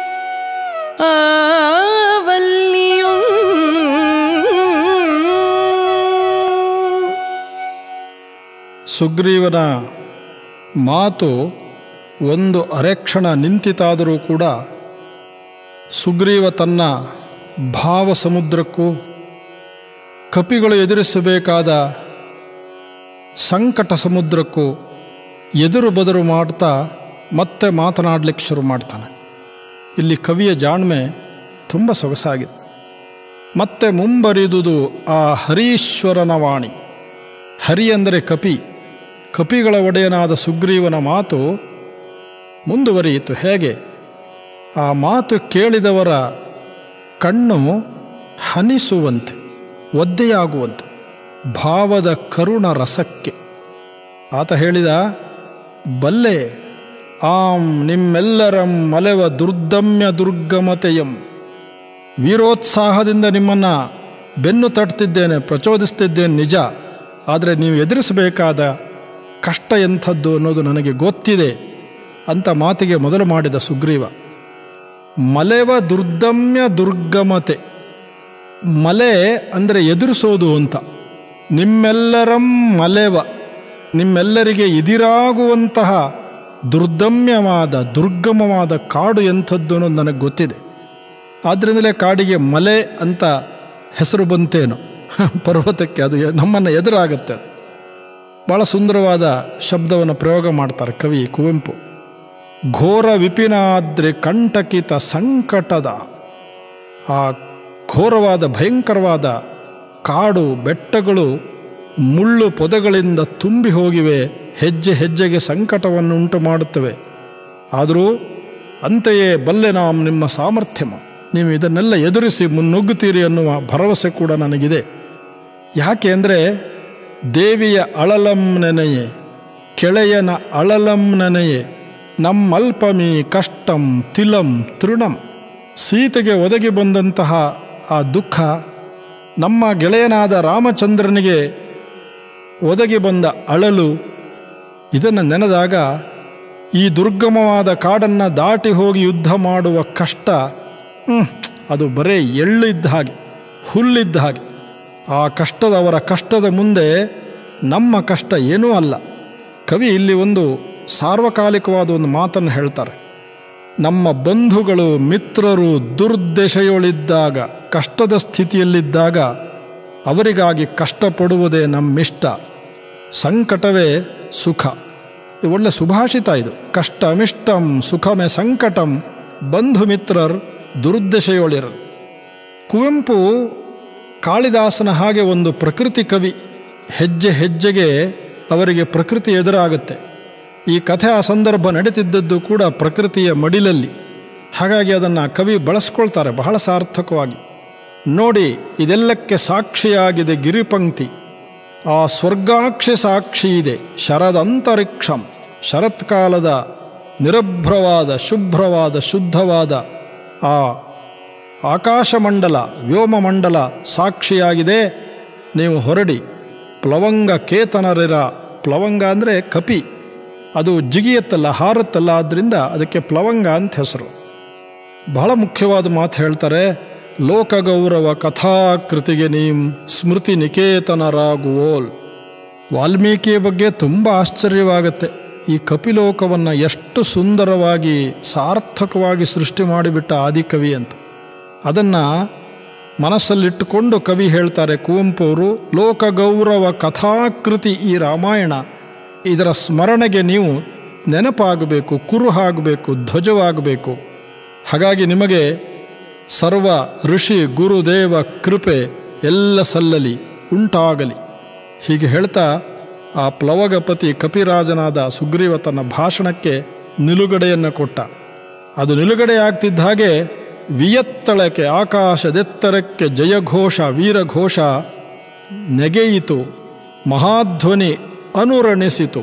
ಆವಲ್ಲಿಯುಂ ಸುಗ್ರೀವನ ಮಾತು ಒಂದು ಅರೆಕ್ಷಣ ನಿಂತಿತಾದರೂ ಕೂಡ ಸುಗ್ರೀವ ತನ್ನ ಭಾವ ಸಮುದ್ರಕ್ಕೂ ಕಪಿಗಳು ಎದುರಿಸಬೇಕಾದ ಸಂಕಟ ಸಮುದ್ರಕ್ಕೂ ಎದುರು ಬದರು ಮಾಡ್ತಾ ಮತ್ತೆ ಮಾತನಾಡಲಿಕ್ಕೆ ಶುರು ಮಾಡ್ತಾನೆ ಇಲ್ಲಿ ಕವಿಯ ಜಾಣ್ಮೆ ತುಂಬ ಸೊಗಸಾಗಿದೆ ಮತ್ತೆ ಮುಂಬರಿದುದು ಆ ಹರೀಶ್ವರನ ವಾಣಿ ಹರಿ ಅಂದರೆ ಕಪಿ ಕಪಿಗಳ ಒಡೆಯನಾದ ಸುಗ್ರೀವನ ಮಾತು ಮುಂದುವರಿಯಿತು ಹೇಗೆ ಆ ಮಾತು ಕೇಳಿದವರ ಕಣ್ಣು ಹನಿಸುವಂತೆ ಒದ್ದೆಯಾಗುವಂತೆ ಭಾವದ ಕರುಣ ರಸಕ್ಕೆ ಆತ ಹೇಳಿದ ಬಲ್ಲೆ ಆಂ ನಿಮ್ಮೆಲ್ಲರಂ ಮಲೆವ ದುರ್ದಮ್ಯ ದುರ್ಗಮತೆಯಂ ವೀರೋತ್ಸಾಹದಿಂದ ನಿಮ್ಮನ್ನು ಬೆನ್ನು ತಟ್ತಿದ್ದೇನೆ ಪ್ರಚೋದಿಸ್ತಿದ್ದೇನೆ ನಿಜ ಆದರೆ ನೀವು ಎದುರಿಸಬೇಕಾದ ಕಷ್ಟ ಎಂಥದ್ದು ಅನ್ನೋದು ನನಗೆ ಗೊತ್ತಿದೆ ಅಂತ ಮಾತಿಗೆ ಮೊದಲು ಮಾಡಿದ ಸುಗ್ರೀವ ಮಲೆವ ದುರ್ದಮ್ಯ ದುರ್ಗಮತೆ ಮಲೆ ಅಂದರೆ ಎದುರಿಸೋದು ಅಂತ ನಿಮ್ಮೆಲ್ಲರಂ ಮಲೆವ ನಿಮ್ಮೆಲ್ಲರಿಗೆ ಇದಿರಾಗುವಂತಹ ದುರ್ದಮ್ಯವಾದ ದುರ್ಗಮವಾದ ಕಾಡು ಎಂಥದ್ದು ಅನ್ನೋದು ನನಗೆ ಗೊತ್ತಿದೆ ಆದ್ದರಿಂದಲೇ ಕಾಡಿಗೆ ಮಲೆ ಅಂತ ಹೆಸರು ಬಂತೇನೋ ಪರ್ವತಕ್ಕೆ ಅದು ನಮ್ಮನ್ನು ಎದುರಾಗುತ್ತೆ ಅದು ಭಾಳ ಸುಂದರವಾದ ಶಬ್ದವನ್ನು ಪ್ರಯೋಗ ಮಾಡ್ತಾರೆ ಕವಿ ಕುವೆಂಪು ಘೋರ ವಿಪಿನಾದ್ರೆ ಕಂಟಕಿತ ಸಂಕಟದ ಆ ಘೋರವಾದ ಭಯಂಕರವಾದ ಕಾಡು ಬೆಟ್ಟಗಳು ಮುಳ್ಳು ಪೊದೆಗಳಿಂದ ತುಂಬಿ ಹೋಗಿವೆ ಹೆಜ್ಜೆ ಹೆಜ್ಜೆಗೆ ಸಂಕಟವನ್ನು ಉಂಟು ಮಾಡುತ್ತವೆ ಆದರೂ ಅಂತೆಯೇ ಬಲ್ಲೆ ನಾವು ನಿಮ್ಮ ಸಾಮರ್ಥ್ಯಮ ನೀವು ಇದನ್ನೆಲ್ಲ ಎದುರಿಸಿ ಮುನ್ನುಗ್ಗುತ್ತೀರಿ ಅನ್ನುವ ಭರವಸೆ ಕೂಡ ನನಗಿದೆ ಯಾಕೆ ಅಂದರೆ ದೇವಿಯ ಅಳಲಂ ನೆನೆಯೇ ಕೆಳೆಯನ ಅಳಲಂ ನೆನೆಯೇ ನಮ್ಮಲ್ಪಮಿ ಕಷ್ಟಂ ತಿಲಂ ತೃಣಂ ಸೀತೆಗೆ ಒದಗಿ ಬಂದಂತಹ ಆ ದುಃಖ ನಮ್ಮ ಗೆಳೆಯನಾದ ರಾಮಚಂದ್ರನಿಗೆ ಒದಗಿ ಬಂದ ಅಳಲು ಇದನ್ನು ನೆನೆದಾಗ ಈ ದುರ್ಗಮವಾದ ಕಾಡನ್ನು ದಾಟಿ ಹೋಗಿ ಯುದ್ಧ ಮಾಡುವ ಕಷ್ಟ ಹ್ಮ್, ಅದು ಬರೇ ಎಳ್ಳಿದ್ದ ಹಾಗೆ ಹುಲ್ಲಿದ್ದ ಹಾಗೆ ಆ ಕಷ್ಟದವರ ಕಷ್ಟದ ಮುಂದೆ ನಮ್ಮ ಕಷ್ಟ ಏನೂ ಅಲ್ಲ ಕವಿ ಇಲ್ಲಿ ಒಂದು ಸಾರ್ವಕಾಲಿಕವಾದ ಒಂದು ಮಾತನ್ನು ಹೇಳ್ತಾರೆ ನಮ್ಮ ಬಂಧುಗಳು ಮಿತ್ರರು ದುರ್ದೆಶೆಯೊಳಿದ್ದಾಗ ಕಷ್ಟದ ಸ್ಥಿತಿಯಲ್ಲಿದ್ದಾಗ ಅವರಿಗಾಗಿ ಕಷ್ಟಪಡುವುದೇ ನಮ್ಮಿಷ್ಟ ಸಂಕಟವೇ ಸುಖ ಇದು ಒಳ್ಳೆ ಸುಭಾಷಿತ ಇದು ಕಷ್ಟಮಿಷ್ಟಂ ಸುಖಮೆ ಸಂಕಟಂ ಬಂಧು ಮಿತ್ರರ್ ದುರ್ದೆಶೆಯೊಳಿರರು ಕುವೆಂಪು ಕಾಳಿದಾಸನ ಹಾಗೆ ಒಂದು ಪ್ರಕೃತಿ ಕವಿ ಹೆಜ್ಜೆ ಹೆಜ್ಜೆಗೆ ಅವರಿಗೆ ಪ್ರಕೃತಿ ಎದುರಾಗುತ್ತೆ ಈ ಕಥೆ ಆ ಸಂದರ್ಭ ನಡೀತಿದ್ದದ್ದು ಕೂಡ ಪ್ರಕೃತಿಯ ಮಡಿಲಲ್ಲಿ ಹಾಗಾಗಿ ಅದನ್ನು ಕವಿ ಬಳಸ್ಕೊಳ್ತಾರೆ ಬಹಳ ಸಾರ್ಥಕವಾಗಿ ನೋಡಿ ಇದೆಲ್ಲಕ್ಕೆ ಸಾಕ್ಷಿಯಾಗಿದೆ ಗಿರಿಪಂಕ್ತಿ ಆ ಸ್ವರ್ಗಾಕ್ಷಿ ಸಾಕ್ಷಿ ಇದೆ ಶರದಂತರಿಕ್ಷಂ ಶರತ್ಕಾಲದ ನಿರಭ್ರವಾದ ಶುಭ್ರವಾದ ಶುದ್ಧವಾದ ಆ ಆಕಾಶಮಂಡಲ ವ್ಯೋಮಮಂಡಲ ಸಾಕ್ಷಿಯಾಗಿದೆ ನೀವು ಹೊರಡಿ ಪ್ಲವಂಗ ಕೇತನರಿರ ಪ್ಲವಂಗ ಅಂದರೆ ಕಪಿ ಅದು ಜಿಗಿಯತ್ತಲ್ಲ ಹಾರುತ್ತಲ್ಲ ಆದ್ದರಿಂದ ಅದಕ್ಕೆ ಪ್ಲವಂಗ ಅಂತ ಹೆಸರು ಬಹಳ ಮುಖ್ಯವಾದ ಮಾತು ಹೇಳ್ತಾರೆ ಲೋಕಗೌರವ ಕಥಾಕೃತಿಗೆ ನೀಂ ಸ್ಮೃತಿ ನಿಕೇತನರಾಗುವೋಲ್ ವಾಲ್ಮೀಕಿಯ ಬಗ್ಗೆ ತುಂಬ ಆಶ್ಚರ್ಯವಾಗುತ್ತೆ ಈ ಕಪಿಲೋಕವನ್ನು ಎಷ್ಟು ಸುಂದರವಾಗಿ ಸಾರ್ಥಕವಾಗಿ ಸೃಷ್ಟಿ ಮಾಡಿಬಿಟ್ಟ ಆದಿಕವಿ ಅಂತ ಅದನ್ನು ಮನಸ್ಸಲ್ಲಿಟ್ಟುಕೊಂಡು ಕವಿ ಹೇಳ್ತಾರೆ ಕುವೆಂಪು ಅವರು ಲೋಕಗೌರವ ಕಥಾಕೃತಿ ಈ ರಾಮಾಯಣ ಇದರ ಸ್ಮರಣೆಗೆ ನೀವು ನೆನಪಾಗಬೇಕು ಕುರುಹಾಗಬೇಕು ಧ್ವಜವಾಗಬೇಕು ಹಾಗಾಗಿ ನಿಮಗೆ ಸರ್ವ ಋಷಿ ಗುರುದೇವ ಕೃಪೆ ಎಲ್ಲ ಸಲ್ಲಲಿ ಉಂಟಾಗಲಿ ಹೀಗೆ ಹೇಳ್ತಾ ಆ ಪ್ಲವಗಪತಿ ಕಪಿರಾಜನಾದ ಸುಗ್ರೀವ ತನ್ನ ಭಾಷಣಕ್ಕೆ ನಿಲುಗಡೆಯನ್ನು ಕೊಟ್ಟ ಅದು ನಿಲುಗಡೆಯಾಗ್ತಿದ್ದ ಹಾಗೆ ವಿಯತ್ತಳಕ್ಕೆ ಆಕಾಶದೆತ್ತರಕ್ಕೆ ಜಯಘೋಷ ವೀರಘೋಷ ನೆಗೆಯಿತು ಮಹಾಧ್ವನಿ ಅನುರಣಿಸಿತು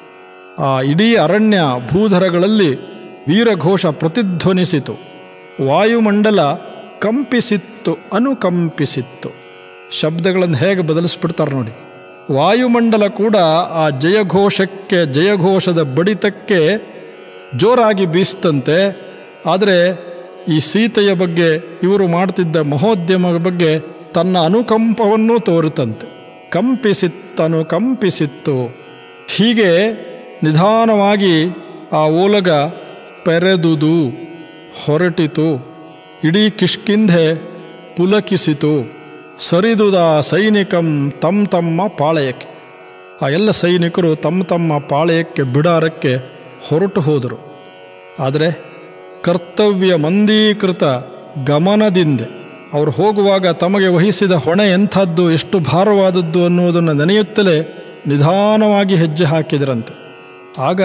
ಆ ಇಡೀ ಅರಣ್ಯ ಭೂಧರಗಳಲ್ಲಿ ವೀರಘೋಷ ಪ್ರತಿಧ್ವನಿಸಿತು ವಾಯುಮಂಡಲ ಕಂಪಿಸಿತ್ತು ಅನುಕಂಪಿಸಿತ್ತು ಶಬ್ದಗಳನ್ನು ಹೇಗೆ ಬದಲಿಸ್ಬಿಡ್ತಾರೆ ನೋಡಿ ವಾಯುಮಂಡಲ ಕೂಡ ಆ ಜಯಘೋಷಕ್ಕೆ ಜಯಘೋಷದ ಬಡಿತಕ್ಕೆ ಜೋರಾಗಿ ಬೀಸ್ತಂತೆ ಆದರೆ ಈ ಸೀತೆಯ ಬಗ್ಗೆ ಇವರು ಮಾಡ್ತಿದ್ದ ಮಹೋದ್ಯಮದ ಬಗ್ಗೆ ತನ್ನ ಅನುಕಂಪವನ್ನೂ ತೋರುತ್ತಂತೆ ಕಂಪಿಸಿತ್ತನು ಕಂಪಿಸಿತ್ತು ಹೀಗೆ ನಿಧಾನವಾಗಿ ಆ ಓಲಗ ಪೆರೆದುದು ಹೊರಟಿತು ಇಡೀ ಕಿಷ್ಕಿಂಧೆ ಪುಲಕಿಸಿತು ಸರಿದುದ ಸೈನಿಕಂ ತಮ್ಮ ತಮ್ಮ ಪಾಳೆಯಕ್ಕೆ ಆ ಎಲ್ಲ ಸೈನಿಕರು ತಮ್ಮ ತಮ್ಮ ಪಾಳೆಯಕ್ಕೆ ಬಿಡಾರಕ್ಕೆ ಹೊರಟು ಹೋದರು ಆದರೆ ಕರ್ತವ್ಯ ಮಂದೀಕೃತ ಗಮನದಿಂದ ಅವರು ಹೋಗುವಾಗ ತಮಗೆ ವಹಿಸಿದ ಹೊಣೆ ಎಂಥದ್ದು ಎಷ್ಟು ಭಾರವಾದದ್ದು ಅನ್ನುವುದನ್ನು ನೆನೆಯುತ್ತಲೇ ನಿಧಾನವಾಗಿ ಹೆಜ್ಜೆ ಹಾಕಿದರಂತೆ ಆಗ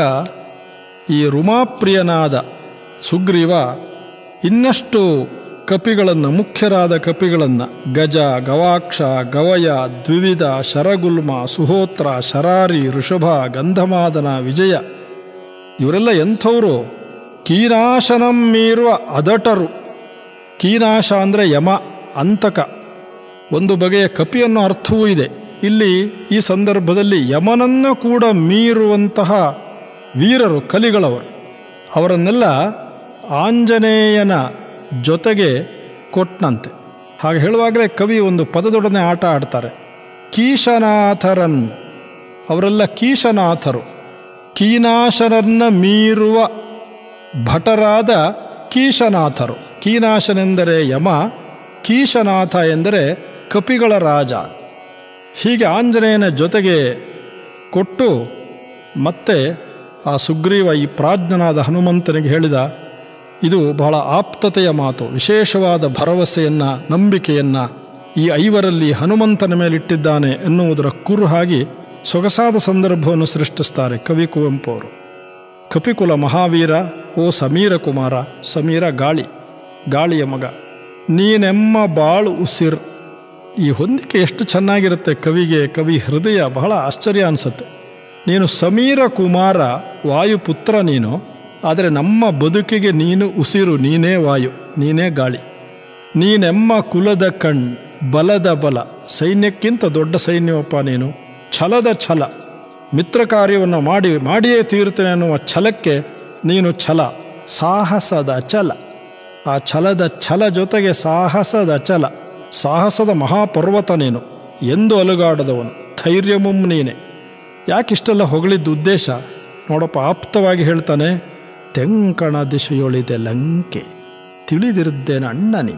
ಈ ರುಮಾಪ್ರಿಯನಾದ ಸುಗ್ರೀವ ಇನ್ನಷ್ಟು ಕಪಿಗಳನ್ನು ಮುಖ್ಯರಾದ ಕಪಿಗಳನ್ನು ಗಜ ಗವಾಕ್ಷ ಗವಯ ದ್ವಿವಿಧ ಶರಗುಲ್ಮ ಸುಹೋತ್ರ ಶರಾರಿ ಋಷಭ ಗಂಧಮಾದನ ವಿಜಯ ಇವರೆಲ್ಲ ಎಂಥವರು ಕೀನಾಶನಂ ಮೀರುವ ಅದಟರು ಕೀನಾಶ ಅಂದರೆ ಯಮ ಅಂತಕ ಒಂದು ಬಗೆಯ ಕಪಿ ಅನ್ನೋ ಅರ್ಥವೂ ಇದೆ ಇಲ್ಲಿ ಈ ಸಂದರ್ಭದಲ್ಲಿ ಯಮನನ್ನು ಕೂಡ ಮೀರುವಂತಹ ವೀರರು ಕಲಿಗಳವರು ಅವರನ್ನೆಲ್ಲ ಆಂಜನೇಯನ ಜೊತೆಗೆ ಕೊಟ್ಟನಂತೆ ಹಾಗೆ ಹೇಳುವಾಗಲೇ ಕವಿ ಒಂದು ಪದದೊಡನೆ ಆಟ ಆಡ್ತಾರೆ ಕೀಶನಾಥರನ್ ಅವರೆಲ್ಲ ಕೀಶನಾಥರು ಕೀನಾಶನನ್ನ ಮೀರುವ ಭಟರಾದ ಕೀಶನಾಥರು ಕೀನಾಶನೆಂದರೆ ಯಮ ಕೀಶನಾಥ ಎಂದರೆ ಕಪಿಗಳ ರಾಜ ಹೀಗೆ ಆಂಜನೇಯನ ಜೊತೆಗೆ ಕೊಟ್ಟು ಮತ್ತೆ ಆ ಸುಗ್ರೀವ ಈ ಪ್ರಾಜ್ಞನಾದ ಹನುಮಂತನಿಗೆ ಹೇಳಿದ ಇದು ಬಹಳ ಆಪ್ತತೆಯ ಮಾತು ವಿಶೇಷವಾದ ಭರವಸೆಯನ್ನು ನಂಬಿಕೆಯನ್ನು ಈ ಐವರಲ್ಲಿ ಹನುಮಂತನ ಮೇಲಿಟ್ಟಿದ್ದಾನೆ ಎನ್ನುವುದರ ಕುರುಹಾಗಿ ಸೊಗಸಾದ ಸಂದರ್ಭವನ್ನು ಸೃಷ್ಟಿಸ್ತಾರೆ ಕವಿ ಕುವೆಂಪು ಅವರು ಕಪಿಕುಲ ಮಹಾವೀರ ಓ ಸಮೀರ ಕುಮಾರ ಸಮೀರ ಗಾಳಿ ಗಾಳಿಯ ಮಗ ನೀನೆಮ್ಮ ಬಾಳು ಉಸಿರ್ ಈ ಹೊಂದಿಕೆ ಎಷ್ಟು ಚೆನ್ನಾಗಿರುತ್ತೆ ಕವಿಗೆ ಕವಿ ಹೃದಯ ಬಹಳ ಆಶ್ಚರ್ಯ ಅನಿಸುತ್ತೆ ನೀನು ಸಮೀರ ಕುಮಾರ ವಾಯುಪುತ್ರ ನೀನು ಆದರೆ ನಮ್ಮ ಬದುಕಿಗೆ ನೀನು ಉಸಿರು ನೀನೇ ವಾಯು ನೀನೇ ಗಾಳಿ ನೀನೆಮ್ಮ ಕುಲದ ಕಣ್ ಬಲದ ಬಲ ಸೈನ್ಯಕ್ಕಿಂತ ದೊಡ್ಡ ಸೈನ್ಯವಪ್ಪ ನೀನು ಛಲದ ಛಲ ಮಿತ್ರ ಕಾರ್ಯವನ್ನು ಮಾಡಿ ಮಾಡಿಯೇ ತೀರ್ತೇನೆ ಅನ್ನುವ ಛಲಕ್ಕೆ ನೀನು ಛಲ ಸಾಹಸದ ಛಲ ಆ ಛಲದ ಛಲ ಜೊತೆಗೆ ಸಾಹಸದ ಛಲ ಸಾಹಸದ ಮಹಾಪರ್ವತ ನೀನು ಎಂದು ಅಲುಗಾಡದವನು ಧೈರ್ಯಮುಂ ನೀನೆ ಯಾಕಿಷ್ಟೆಲ್ಲ ಹೊಗಳಿದ್ದ ಉದ್ದೇಶ ನೋಡಪ್ಪ ಆಪ್ತವಾಗಿ ಹೇಳ್ತಾನೆ ತೆಂಕಣ ದಿಶೆಯೊಳಿದೆ ಲಂಕೆ ತಿಳಿದಿರುತ್ತೇನೆ ಅಣ್ಣ ನೀ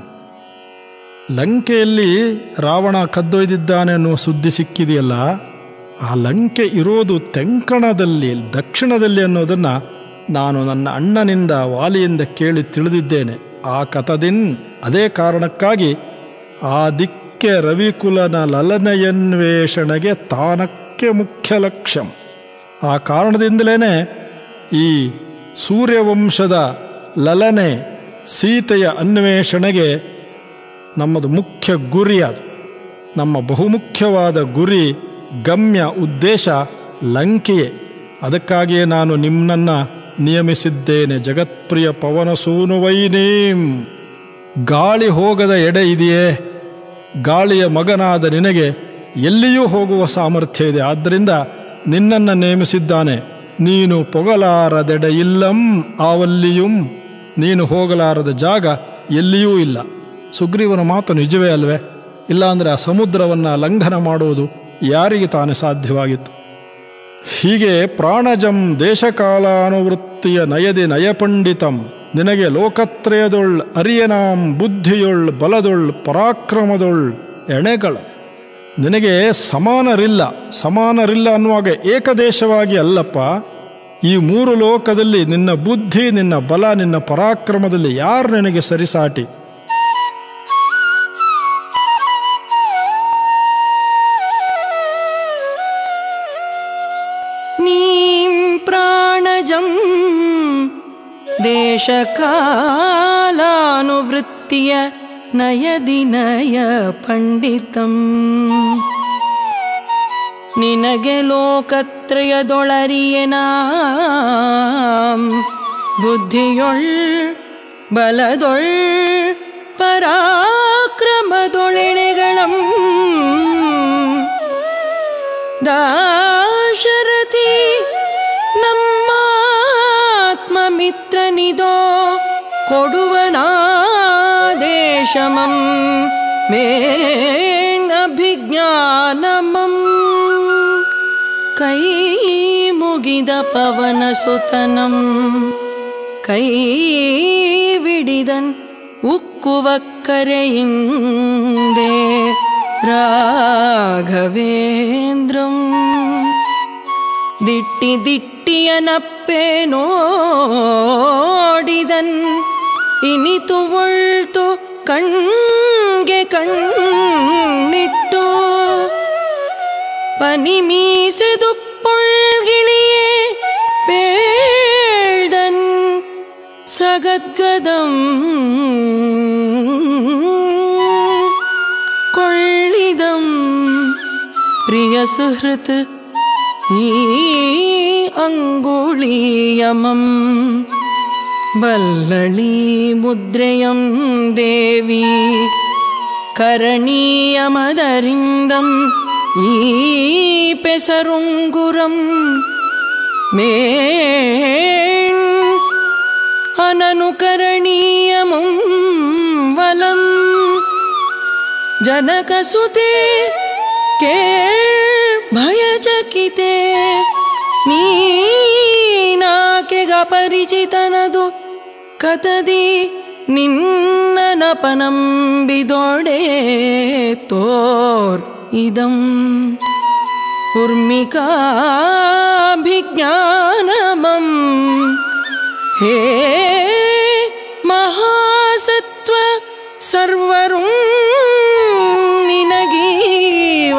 ಲಂಕೆಯಲ್ಲಿ ರಾವಣ ಕದ್ದೊಯ್ದಿದ್ದಾನೆ ಅನ್ನುವ ಸುದ್ದಿ ಸಿಕ್ಕಿದೆಯಲ್ಲ ಆ ಲಂಕೆ ಇರೋದು ತೆಂಕಣದಲ್ಲಿ ದಕ್ಷಿಣದಲ್ಲಿ ಅನ್ನೋದನ್ನು ನಾನು ನನ್ನ ಅಣ್ಣನಿಂದ ವಾಲಿಯಿಂದ ಕೇಳಿ ತಿಳಿದಿದ್ದೇನೆ ಆ ಕಥದಿನ್ ಅದೇ ಕಾರಣಕ್ಕಾಗಿ ಆ ದಿಕ್ ಅದಕ್ಕೆ ರವಿಕುಲನ ಲಲನೆಯನ್ವೇಷಣೆಗೆ ತಾನಕ್ಕೆ ಮುಖ್ಯ ಲಕ್ಷ್ಯಂ ಆ ಕಾರಣದಿಂದಲೇ ಈ ಸೂರ್ಯವಂಶದ ಲಲನೆ ಸೀತೆಯ ಅನ್ವೇಷಣೆಗೆ ನಮ್ಮದು ಮುಖ್ಯ ಗುರಿ ಅದು ನಮ್ಮ ಬಹುಮುಖ್ಯವಾದ ಗುರಿ ಗಮ್ಯ ಉದ್ದೇಶ ಲಂಕೆಯೇ ಅದಕ್ಕಾಗಿಯೇ ನಾನು ನಿಮ್ಮನ್ನು ನಿಯಮಿಸಿದ್ದೇನೆ ಜಗತ್ಪ್ರಿಯ ಪವನ ಸೂನುವೈನೀಂ ಗಾಳಿ ಹೋಗದ ಎಡೆ ಇದೆಯೇ ಗಾಳಿಯ ಮಗನಾದ ನಿನಗೆ ಎಲ್ಲಿಯೂ ಹೋಗುವ ಸಾಮರ್ಥ್ಯ ಇದೆ ಆದ್ದರಿಂದ ನಿನ್ನನ್ನು ನೇಮಿಸಿದ್ದಾನೆ ನೀನು ಪೊಗಲಾರದೆಡೆ ಇಲ್ಲಂ ಆವಲ್ಲಿಯುಂ ನೀನು ಹೋಗಲಾರದ ಜಾಗ ಎಲ್ಲಿಯೂ ಇಲ್ಲ ಸುಗ್ರೀವನ ಮಾತು ನಿಜವೇ ಅಲ್ವೇ ಇಲ್ಲಾಂದರೆ ಆ ಸಮುದ್ರವನ್ನು ಲಂಘನ ಮಾಡುವುದು ಯಾರಿಗೆ ತಾನೇ ಸಾಧ್ಯವಾಗಿತ್ತು ಹೀಗೆ ಪ್ರಾಣಜಂ ದೇಶಕಾಲಾನುವೃತ್ತಿಯ ನಯದಿ ನಯಪಂಡಿತಂ ನಿನಗೆ ಲೋಕತ್ರಯದೊಳ್ ಅರಿಯನಾಂ ಬುದ್ಧಿಯೊಳ್ ಬಲದೊಳ್ ಪರಾಕ್ರಮದೊಳ್ ಎಣೆಗಳು ನಿನಗೆ ಸಮಾನರಿಲ್ಲ ಸಮಾನರಿಲ್ಲ ಅನ್ನುವಾಗ ಏಕದೇಶವಾಗಿ ಅಲ್ಲಪ್ಪ ಈ ಮೂರು ಲೋಕದಲ್ಲಿ ನಿನ್ನ ಬುದ್ಧಿ ನಿನ್ನ ಬಲ ನಿನ್ನ ಪರಾಕ್ರಮದಲ್ಲಿ ಯಾರು ನಿನಗೆ ಸರಿಸಾಟಿ ನೀಂ ಪ್ರಾಣಜಂ ದೇಶಕಾಲಾನುವೃತ್ತಿಯ ನಯದಿ ನಯ ಪಂಡಿತಂ ನಿನಗೆ ಲೋಕತ್ರಯದೊಳರಿಯನ ಬುದ್ಧಿಯೊಳ್ ಬಲದೊಳ್ ಪರಾಕ್ರಮದೊಳೆಳೆಗಳಂ ದಾಶರಥಿ ನಮ್ಮಾತ್ಮಮಿತ್ರನಿದೋ ಕೊಡುವನಾದೇಶಮಂ ಮೇಣಭಿಜ್ಞಾನಮಂ ಕೈ ಮುಗಿದ ಪವನ ಸುತನಂ ಕೈ ವಿಡಿದನ್ ಉಕ್ಕುವ ಕರೆಯಿಂದೆ ರಾಘವೇಂದ್ರಂ ದಿಟ್ಟಿ ದಿಟ್ಟಿಯನಪ್ಪೆ ನೋಡಿದನ್ ಇನಿತು ಒಳ್ತು ಕಣ್ಗೆ ಕಣ್ಣಿಟ್ಟು പനി മീസെതുപ്പൊൾകിളിയെ പേഴ്തൻ സഗദ്ഗദം കൊള്ളിതം പ്രിയ സുഹൃത്ത് ഈ അങ്കുളീയമം ಬಲ್ಲಳಿ ಮುದ್ರೆಯಂ ದೇವಿ ಕರಣೀಯಮದರಿಂದಂ ಈ ಪೆಸರುಂಗುರಂ ಮೇಣ್ ಅನನುಕರಣೀಯಮಂ ವಲಂ ಜನಕಸುತೆ ಕೇಳ್ ಭಯಚಕಿತೆ ನೀನಾಕೆಗ ಪರಿಚಿತನದು ಕತದಿ ನಿನ್ನನಪನಂಬಿದೊಡೆ ತೋರ್ ಇದಂ ಉರ್ಮಿಕಾಭಿಜ್ಞಾನಮಂ ಹೇ ಮಹಾಸತ್ವ ಸರ್ವರು ನಿನಗೀವ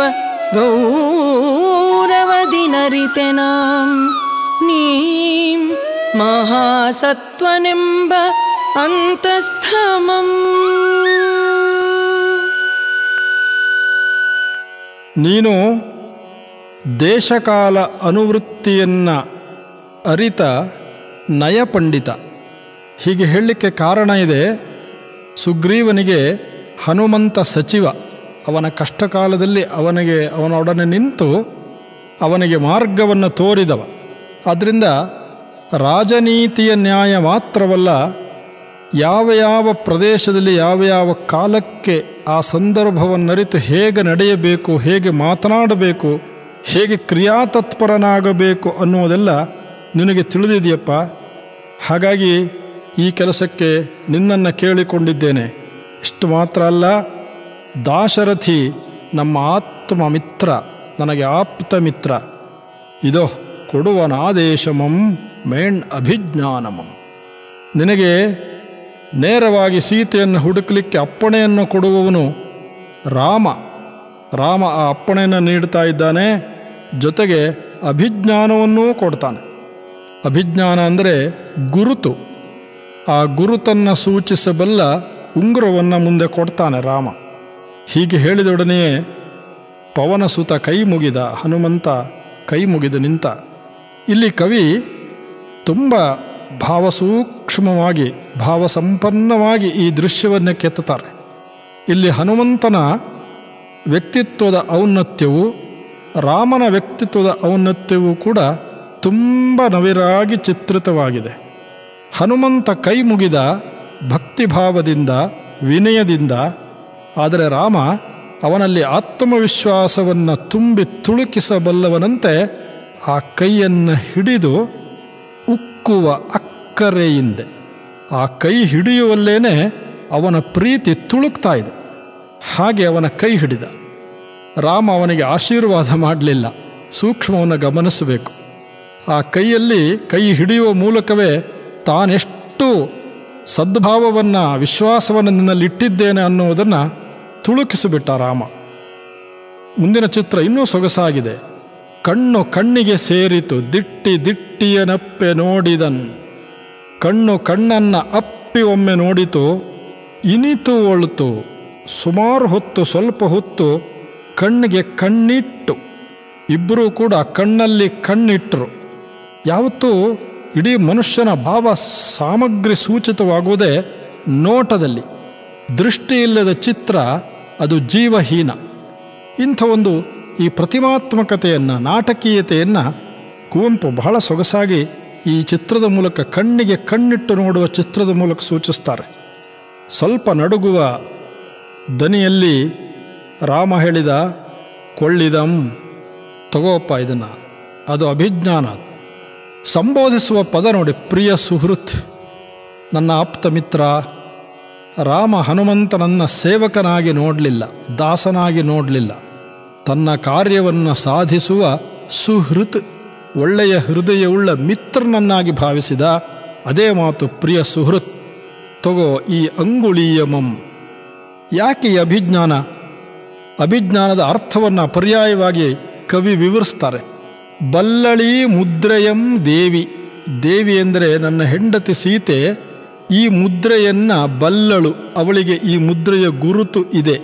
ಗೌರವದಿನರಿತೆನಾಂ ನೀಂ ಮಹಾಸತ್ವನೆಂಬ ಅಂತಸ್ಥಮಂ ನೀನು ದೇಶಕಾಲ ಅನುವೃತ್ತಿಯನ್ನು ಅರಿತ ನಯಪಂಡಿತ ಹೀಗೆ ಹೇಳಲಿಕ್ಕೆ ಕಾರಣ ಇದೆ ಸುಗ್ರೀವನಿಗೆ ಹನುಮಂತ ಸಚಿವ ಅವನ ಕಷ್ಟಕಾಲದಲ್ಲಿ ಅವನಿಗೆ ಅವನೊಡನೆ ನಿಂತು ಅವನಿಗೆ ಮಾರ್ಗವನ್ನು ತೋರಿದವ ಆದ್ದರಿಂದ ರಾಜನೀತಿಯ ನ್ಯಾಯ ಮಾತ್ರವಲ್ಲ ಯಾವ ಯಾವ ಪ್ರದೇಶದಲ್ಲಿ ಯಾವ ಯಾವ ಕಾಲಕ್ಕೆ ಆ ಸಂದರ್ಭವನ್ನರಿತು ಹೇಗೆ ನಡೆಯಬೇಕು ಹೇಗೆ ಮಾತನಾಡಬೇಕು ಹೇಗೆ ಕ್ರಿಯಾತತ್ಪರನಾಗಬೇಕು ಅನ್ನುವುದೆಲ್ಲ ನಿನಗೆ ತಿಳಿದಿದೆಯಪ್ಪ ಹಾಗಾಗಿ ಈ ಕೆಲಸಕ್ಕೆ ನಿನ್ನನ್ನು ಕೇಳಿಕೊಂಡಿದ್ದೇನೆ ಇಷ್ಟು ಮಾತ್ರ ಅಲ್ಲ ದಾಶರಥಿ ನಮ್ಮ ಆತ್ಮ ಮಿತ್ರ ನನಗೆ ಆಪ್ತ ಮಿತ್ರ ಇದೋ ಕೊಡುವನಾದೇಶಮಂ ಮೇಣ್ ಅಭಿಜ್ಞಾನಮಂ ನಿನಗೆ ನೇರವಾಗಿ ಸೀತೆಯನ್ನು ಹುಡುಕಲಿಕ್ಕೆ ಅಪ್ಪಣೆಯನ್ನು ಕೊಡುವವನು ರಾಮ ರಾಮ ಆ ಅಪ್ಪಣೆಯನ್ನು ನೀಡ್ತಾ ಇದ್ದಾನೆ ಜೊತೆಗೆ ಅಭಿಜ್ಞಾನವನ್ನೂ ಕೊಡ್ತಾನೆ ಅಭಿಜ್ಞಾನ ಅಂದರೆ ಗುರುತು ಆ ಗುರುತನ್ನು ಸೂಚಿಸಬಲ್ಲ ಉಂಗುರವನ್ನು ಮುಂದೆ ಕೊಡ್ತಾನೆ ರಾಮ ಹೀಗೆ ಹೇಳಿದೊಡನೆಯೇ ಪವನಸುತ ಕೈ ಮುಗಿದ ಹನುಮಂತ ಕೈ ಮುಗಿದು ನಿಂತ ಇಲ್ಲಿ ಕವಿ ತುಂಬ ಭಾವಸೂಕ್ಷ್ಮವಾಗಿ ಭಾವಸಂಪನ್ನವಾಗಿ ಈ ದೃಶ್ಯವನ್ನು ಕೆತ್ತುತ್ತಾರೆ ಇಲ್ಲಿ ಹನುಮಂತನ ವ್ಯಕ್ತಿತ್ವದ ಔನ್ನತ್ಯವು ರಾಮನ ವ್ಯಕ್ತಿತ್ವದ ಔನ್ನತ್ಯವೂ ಕೂಡ ತುಂಬ ನವಿರಾಗಿ ಚಿತ್ರಿತವಾಗಿದೆ ಹನುಮಂತ ಕೈ ಮುಗಿದ ಭಕ್ತಿಭಾವದಿಂದ ವಿನಯದಿಂದ ಆದರೆ ರಾಮ ಅವನಲ್ಲಿ ಆತ್ಮವಿಶ್ವಾಸವನ್ನು ತುಂಬಿ ತುಳುಕಿಸಬಲ್ಲವನಂತೆ ಆ ಕೈಯನ್ನು ಹಿಡಿದು ಉಕ್ಕುವ ಅಕ್ಕರೆಯಿಂದೆ ಆ ಕೈ ಹಿಡಿಯುವಲ್ಲೇನೆ ಅವನ ಪ್ರೀತಿ ತುಳುಕ್ತಾ ಇದೆ ಹಾಗೆ ಅವನ ಕೈ ಹಿಡಿದ ರಾಮ ಅವನಿಗೆ ಆಶೀರ್ವಾದ ಮಾಡಲಿಲ್ಲ ಸೂಕ್ಷ್ಮವನ್ನು ಗಮನಿಸಬೇಕು ಆ ಕೈಯಲ್ಲಿ ಕೈ ಹಿಡಿಯುವ ಮೂಲಕವೇ ತಾನೆಷ್ಟು ಸದ್ಭಾವವನ್ನು ವಿಶ್ವಾಸವನ್ನು ನಿನ್ನಲ್ಲಿ ಇಟ್ಟಿದ್ದೇನೆ ಅನ್ನುವುದನ್ನು ತುಳುಕಿಸಿಬಿಟ್ಟ ರಾಮ ಮುಂದಿನ ಚಿತ್ರ ಇನ್ನೂ ಸೊಗಸಾಗಿದೆ ಕಣ್ಣು ಕಣ್ಣಿಗೆ ಸೇರಿತು ದಿಟ್ಟಿ ದಿಟ್ಟಿಯನಪ್ಪೆ ನೋಡಿದನ್ ಕಣ್ಣು ಕಣ್ಣನ್ನ ಅಪ್ಪಿ ಒಮ್ಮೆ ನೋಡಿತು ಇನಿತು ಒಳ್ತು ಸುಮಾರು ಹೊತ್ತು ಸ್ವಲ್ಪ ಹೊತ್ತು ಕಣ್ಣಿಗೆ ಕಣ್ಣಿಟ್ಟು ಇಬ್ಬರೂ ಕೂಡ ಕಣ್ಣಲ್ಲಿ ಕಣ್ಣಿಟ್ಟರು ಯಾವತ್ತೂ ಇಡೀ ಮನುಷ್ಯನ ಭಾವ ಸಾಮಗ್ರಿ ಸೂಚಿತವಾಗುವುದೇ ನೋಟದಲ್ಲಿ ದೃಷ್ಟಿಯಿಲ್ಲದ ಚಿತ್ರ ಅದು ಜೀವಹೀನ ಇಂಥ ಒಂದು ಈ ಪ್ರತಿಮಾತ್ಮಕತೆಯನ್ನು ನಾಟಕೀಯತೆಯನ್ನು ಕುವೆಂಪು ಬಹಳ ಸೊಗಸಾಗಿ ಈ ಚಿತ್ರದ ಮೂಲಕ ಕಣ್ಣಿಗೆ ಕಣ್ಣಿಟ್ಟು ನೋಡುವ ಚಿತ್ರದ ಮೂಲಕ ಸೂಚಿಸ್ತಾರೆ ಸ್ವಲ್ಪ ನಡುಗುವ ದನಿಯಲ್ಲಿ ರಾಮ ಹೇಳಿದ ಕೊಳ್ಳಿದಂ ತಗೋಪ್ಪ ಇದನ್ನು ಅದು ಅಭಿಜ್ಞಾನ ಸಂಬೋಧಿಸುವ ಪದ ನೋಡಿ ಪ್ರಿಯ ಸುಹೃತ್ ನನ್ನ ಆಪ್ತ ಮಿತ್ರ ರಾಮ ಹನುಮಂತನನ್ನ ಸೇವಕನಾಗಿ ನೋಡಲಿಲ್ಲ ದಾಸನಾಗಿ ನೋಡಲಿಲ್ಲ ತನ್ನ ಕಾರ್ಯವನ್ನು ಸಾಧಿಸುವ ಸುಹೃತ್ ಒಳ್ಳೆಯ ಹೃದಯವುಳ್ಳ ಮಿತ್ರನನ್ನಾಗಿ ಭಾವಿಸಿದ ಅದೇ ಮಾತು ಪ್ರಿಯ ಸುಹೃತ್ ತಗೋ ಈ ಅಂಗುಳೀಯಮಂ ಯಾಕೆ ಈ ಅಭಿಜ್ಞಾನ ಅಭಿಜ್ಞಾನದ ಅರ್ಥವನ್ನು ಪರ್ಯಾಯವಾಗಿ ಕವಿ ವಿವರಿಸ್ತಾರೆ ಬಲ್ಲಳಿ ಮುದ್ರೆಯಂ ದೇವಿ ದೇವಿ ಎಂದರೆ ನನ್ನ ಹೆಂಡತಿ ಸೀತೆ ಈ ಮುದ್ರೆಯನ್ನ ಬಲ್ಲಳು ಅವಳಿಗೆ ಈ ಮುದ್ರೆಯ ಗುರುತು ಇದೆ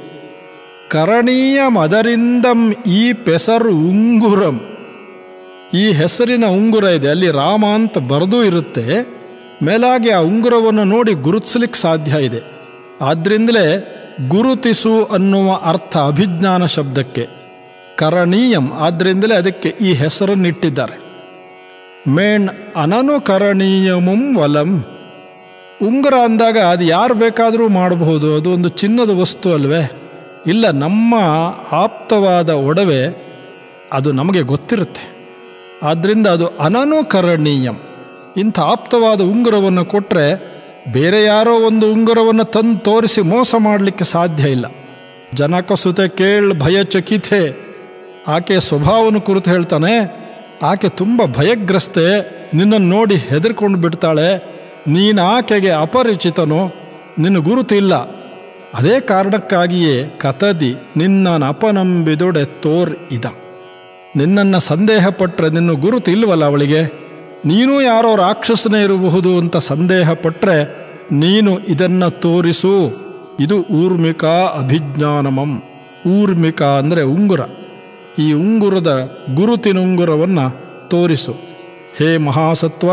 ಕರಣೀಯ ಮದರಿಂದಂ ಈ ಪೆಸರು ಉಂಗುರಂ ಈ ಹೆಸರಿನ ಉಂಗುರ ಇದೆ ಅಲ್ಲಿ ರಾಮ ಅಂತ ಬರೆದೂ ಇರುತ್ತೆ ಮೇಲಾಗಿ ಆ ಉಂಗುರವನ್ನು ನೋಡಿ ಗುರುತಿಸ್ಲಿಕ್ಕೆ ಸಾಧ್ಯ ಇದೆ ಆದ್ರಿಂದಲೇ ಗುರುತಿಸು ಅನ್ನುವ ಅರ್ಥ ಅಭಿಜ್ಞಾನ ಶಬ್ದಕ್ಕೆ ಕರಣೀಯಂ ಆದ್ರಿಂದಲೇ ಅದಕ್ಕೆ ಈ ಹೆಸರನ್ನಿಟ್ಟಿದ್ದಾರೆ ಮೇಣ್ ಅನನುಕರಣೀಯಮುಂ ವಲಂ ಉಂಗುರ ಅಂದಾಗ ಅದು ಯಾರು ಬೇಕಾದರೂ ಮಾಡಬಹುದು ಅದು ಒಂದು ಚಿನ್ನದ ವಸ್ತು ಅಲ್ವೇ ಇಲ್ಲ ನಮ್ಮ ಆಪ್ತವಾದ ಒಡವೆ ಅದು ನಮಗೆ ಗೊತ್ತಿರುತ್ತೆ ಆದ್ದರಿಂದ ಅದು ಅನನುಕರಣೀಯಂ ಇಂಥ ಆಪ್ತವಾದ ಉಂಗುರವನ್ನು ಕೊಟ್ಟರೆ ಬೇರೆ ಯಾರೋ ಒಂದು ಉಂಗುರವನ್ನು ತಂದು ತೋರಿಸಿ ಮೋಸ ಮಾಡಲಿಕ್ಕೆ ಸಾಧ್ಯ ಇಲ್ಲ ಜನಕ ಸುತೆ ಕೇಳ್ ಭಯಚಕಿತೆ ಆಕೆ ಸ್ವಭಾವನ ಕುರಿತು ಹೇಳ್ತಾನೆ ಆಕೆ ತುಂಬ ಭಯಗ್ರಸ್ತೆ ನಿನ್ನನ್ನು ನೋಡಿ ಹೆದರ್ಕೊಂಡು ಬಿಡ್ತಾಳೆ ನೀನು ಆಕೆಗೆ ಅಪರಿಚಿತನು ನಿನ್ನ ಗುರುತಿಲ್ಲ ಅದೇ ಕಾರಣಕ್ಕಾಗಿಯೇ ಕತದಿ ನಿನ್ನನ ಅಪನಂಬಿದೊಡೆ ತೋರ್ ಇದ ನಿನ್ನನ್ನು ಸಂದೇಹ ಪಟ್ಟರೆ ನಿನ್ನ ಗುರುತು ಇಲ್ವಲ್ಲ ಅವಳಿಗೆ ನೀನು ಯಾರೋ ರಾಕ್ಷಸನೇ ಇರಬಹುದು ಅಂತ ಸಂದೇಹ ಪಟ್ಟರೆ ನೀನು ಇದನ್ನು ತೋರಿಸು ಇದು ಊರ್ಮಿಕಾ ಅಭಿಜ್ಞಾನಮಂ ಊರ್ಮಿಕಾ ಅಂದರೆ ಉಂಗುರ ಈ ಉಂಗುರದ ಗುರುತಿನ ಉಂಗುರವನ್ನು ತೋರಿಸು ಹೇ ಮಹಾಸತ್ವ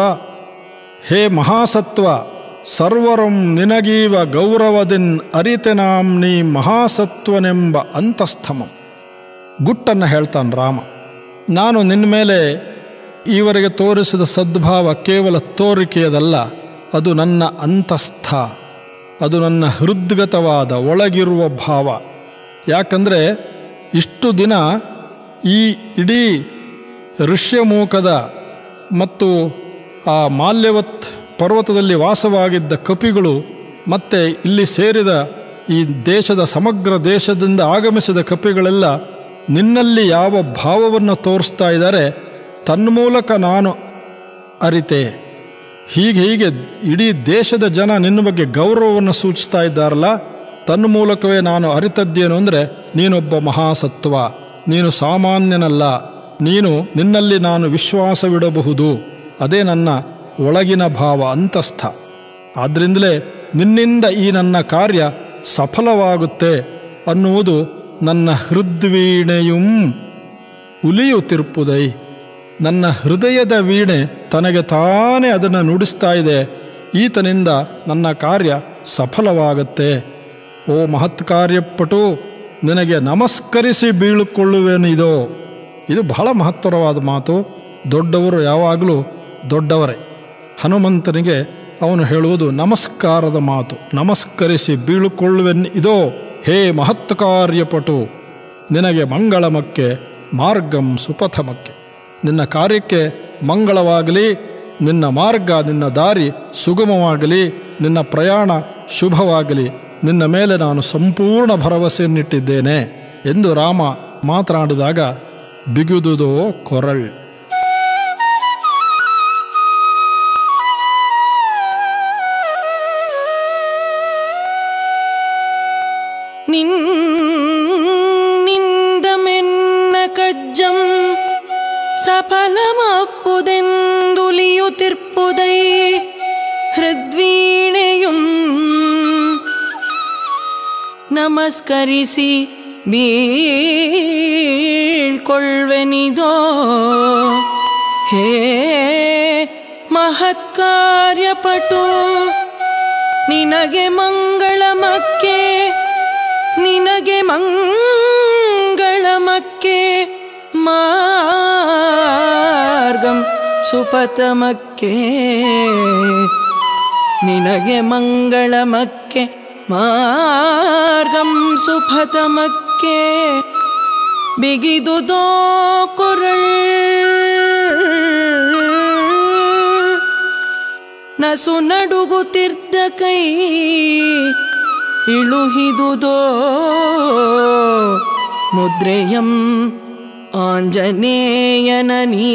ಹೇ ಮಹಾಸತ್ವ ಸರ್ವರಂ ನಿನಗೀವ ಗೌರವದಿನ್ ಅರಿತೆನಾಂ ನೀ ಮಹಾಸತ್ವನೆಂಬ ಅಂತಸ್ಥಮಂ ಗುಟ್ಟನ್ನು ಹೇಳ್ತಾನೆ ರಾಮ ನಾನು ನಿನ್ನ ಮೇಲೆ ಈವರೆಗೆ ತೋರಿಸಿದ ಸದ್ಭಾವ ಕೇವಲ ತೋರಿಕೆಯದಲ್ಲ ಅದು ನನ್ನ ಅಂತಸ್ಥ ಅದು ನನ್ನ ಹೃದ್ಗತವಾದ ಒಳಗಿರುವ ಭಾವ ಯಾಕಂದರೆ ಇಷ್ಟು ದಿನ ಈ ಇಡೀ ಋಷ್ಯಮೂಕದ ಮತ್ತು ಆ ಮಾಲ್ಯವತ್ ಪರ್ವತದಲ್ಲಿ ವಾಸವಾಗಿದ್ದ ಕಪಿಗಳು ಮತ್ತೆ ಇಲ್ಲಿ ಸೇರಿದ ಈ ದೇಶದ ಸಮಗ್ರ ದೇಶದಿಂದ ಆಗಮಿಸಿದ ಕಪಿಗಳೆಲ್ಲ ನಿನ್ನಲ್ಲಿ ಯಾವ ಭಾವವನ್ನು ತೋರಿಸ್ತಾ ಇದ್ದಾರೆ ತನ್ಮೂಲಕ ನಾನು ಅರಿತೆ ಹೀಗೆ ಹೀಗೆ ಇಡೀ ದೇಶದ ಜನ ನಿನ್ನ ಬಗ್ಗೆ ಗೌರವವನ್ನು ಸೂಚಿಸ್ತಾ ಇದ್ದಾರಲ್ಲ ತನ್ನ ಮೂಲಕವೇ ನಾನು ಅರಿತದ್ದೇನು ಅಂದರೆ ನೀನೊಬ್ಬ ಮಹಾಸತ್ವ ನೀನು ಸಾಮಾನ್ಯನಲ್ಲ ನೀನು ನಿನ್ನಲ್ಲಿ ನಾನು ವಿಶ್ವಾಸವಿಡಬಹುದು ಅದೇ ನನ್ನ ಒಳಗಿನ ಭಾವ ಅಂತಸ್ಥ ಆದ್ದರಿಂದಲೇ ನಿನ್ನಿಂದ ಈ ನನ್ನ ಕಾರ್ಯ ಸಫಲವಾಗುತ್ತೆ ಅನ್ನುವುದು ನನ್ನ ಹೃದ್ವೀಣೆಯುಂ ಉಲಿಯುತ್ತಿರುಪುದೈ ನನ್ನ ಹೃದಯದ ವೀಣೆ ತನಗೆ ತಾನೇ ಅದನ್ನು ನುಡಿಸ್ತಾ ಇದೆ ಈತನಿಂದ ನನ್ನ ಕಾರ್ಯ ಸಫಲವಾಗುತ್ತೆ ಓ ಮಹತ್ ಕಾರ್ಯಪಟು ನಿನಗೆ ನಮಸ್ಕರಿಸಿ ಬೀಳುಕೊಳ್ಳುವೆನಿದೋ ಇದು ಬಹಳ ಮಹತ್ತರವಾದ ಮಾತು ದೊಡ್ಡವರು ಯಾವಾಗಲೂ ದೊಡ್ಡವರೇ ಹನುಮಂತನಿಗೆ ಅವನು ಹೇಳುವುದು ನಮಸ್ಕಾರದ ಮಾತು ನಮಸ್ಕರಿಸಿ ಬೀಳುಕೊಳ್ಳುವೆನ್ ಇದೋ ಹೇ ಮಹತ್ ಕಾರ್ಯಪಟು ನಿನಗೆ ಮಂಗಳಮಕ್ಕೆ ಮಾರ್ಗಂ ಸುಪಥಮಕ್ಕೆ ನಿನ್ನ ಕಾರ್ಯಕ್ಕೆ ಮಂಗಳವಾಗಲಿ ನಿನ್ನ ಮಾರ್ಗ ನಿನ್ನ ದಾರಿ ಸುಗಮವಾಗಲಿ ನಿನ್ನ ಪ್ರಯಾಣ ಶುಭವಾಗಲಿ ನಿನ್ನ ಮೇಲೆ ನಾನು ಸಂಪೂರ್ಣ ಭರವಸೆಯನ್ನಿಟ್ಟಿದ್ದೇನೆ ಎಂದು ರಾಮ ಮಾತನಾಡಿದಾಗ ಬಿಗುದುದೋ ಕೊರಳ್ ನಿನ್ನಿಂದ ಮೆನ್ನ ಕಜ್ಜಂ സഫലമപ്പുതെന്തുലിയുതിർപ്പുതൈ ഹൃദ്വീണയും നമസ്കരിಸಿ ಬೀಳ್ಕೊಳ್ವೆನಿದೋ ಹೇ ಮಹತ್ಕಾರ್ಯಪಟು ನಿನಗೆ ಮಂಗಳಮಕ್ಕೆ ನಿನಗೆ ಮಂಗಳಮಕ್ಕೆ ಮಾರ್ಗಂ ಸುಪತಮಕ್ಕೆ ನಿನಗೆ ಮಂಗಳಮಕ್ಕೆ ಮಾರ್ಗಂ ಸುಪತಮಕ್ಕೆ ಬಿಗಿದುದೋ ಕೊರಳ್ ನಸು ನಡುಗುತ್ತಿದ್ದ ಕೈ ಇಳುಹಿದುದೋ ಮುದ್ರೆಯಂ ಆಂಜನೇಯನ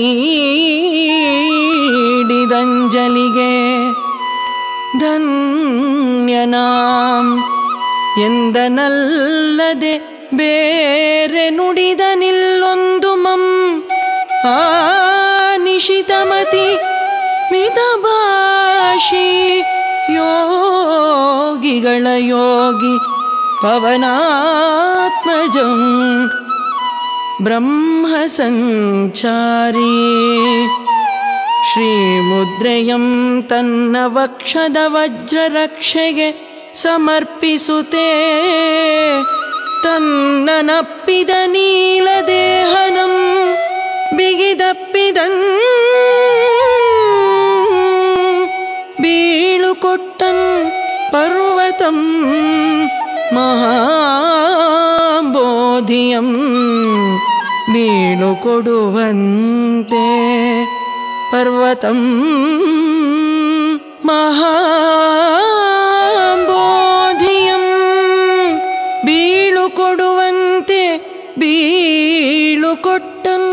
ನೀಡಿದಂಜಲಿಗೆ ಧನ್ಯನಾಂ ಎಂದನಲ್ಲದೆ ಬೇರೆ ನುಡಿದ ನಿಲ್ಲೊಂದು ಮಂ ಆ ನಿಶಿತಮತಿ ಮಿತಭಾಷಿ ಯೋಗಿಗಳ ಯೋಗಿ ಪವನಾತ್ಮಜಂ ಬ್ರಹ್ಮ ಸಂಚಾರಿ ಶ್ರೀಮುದ್ರೆಯಂ ತನ್ನ ವಕ್ಷದ ವಜ್ರರಕ್ಷೆಗೆ ಸಮರ್ಪಿಸುತ್ತೆ ತನ್ನನಪ್ಪಿದ ನೀಲದೇಹನಂ ಬಿಗಿದಪ್ಪಿದನ್ ಬೀಳುಕೊಟ್ಟನ್ ಪರ್ವತಂ ಮಹಾಬೋಧಿಯಂ ಬೀಳು ಕೊಡುವಂತೆ ಪರ್ವತಂ ಮಹಾಬೋಧಿಯಂ ಬೀಳು ಕೊಡುವಂತೆ ಬೀಳು ಕೊಟ್ಟಂ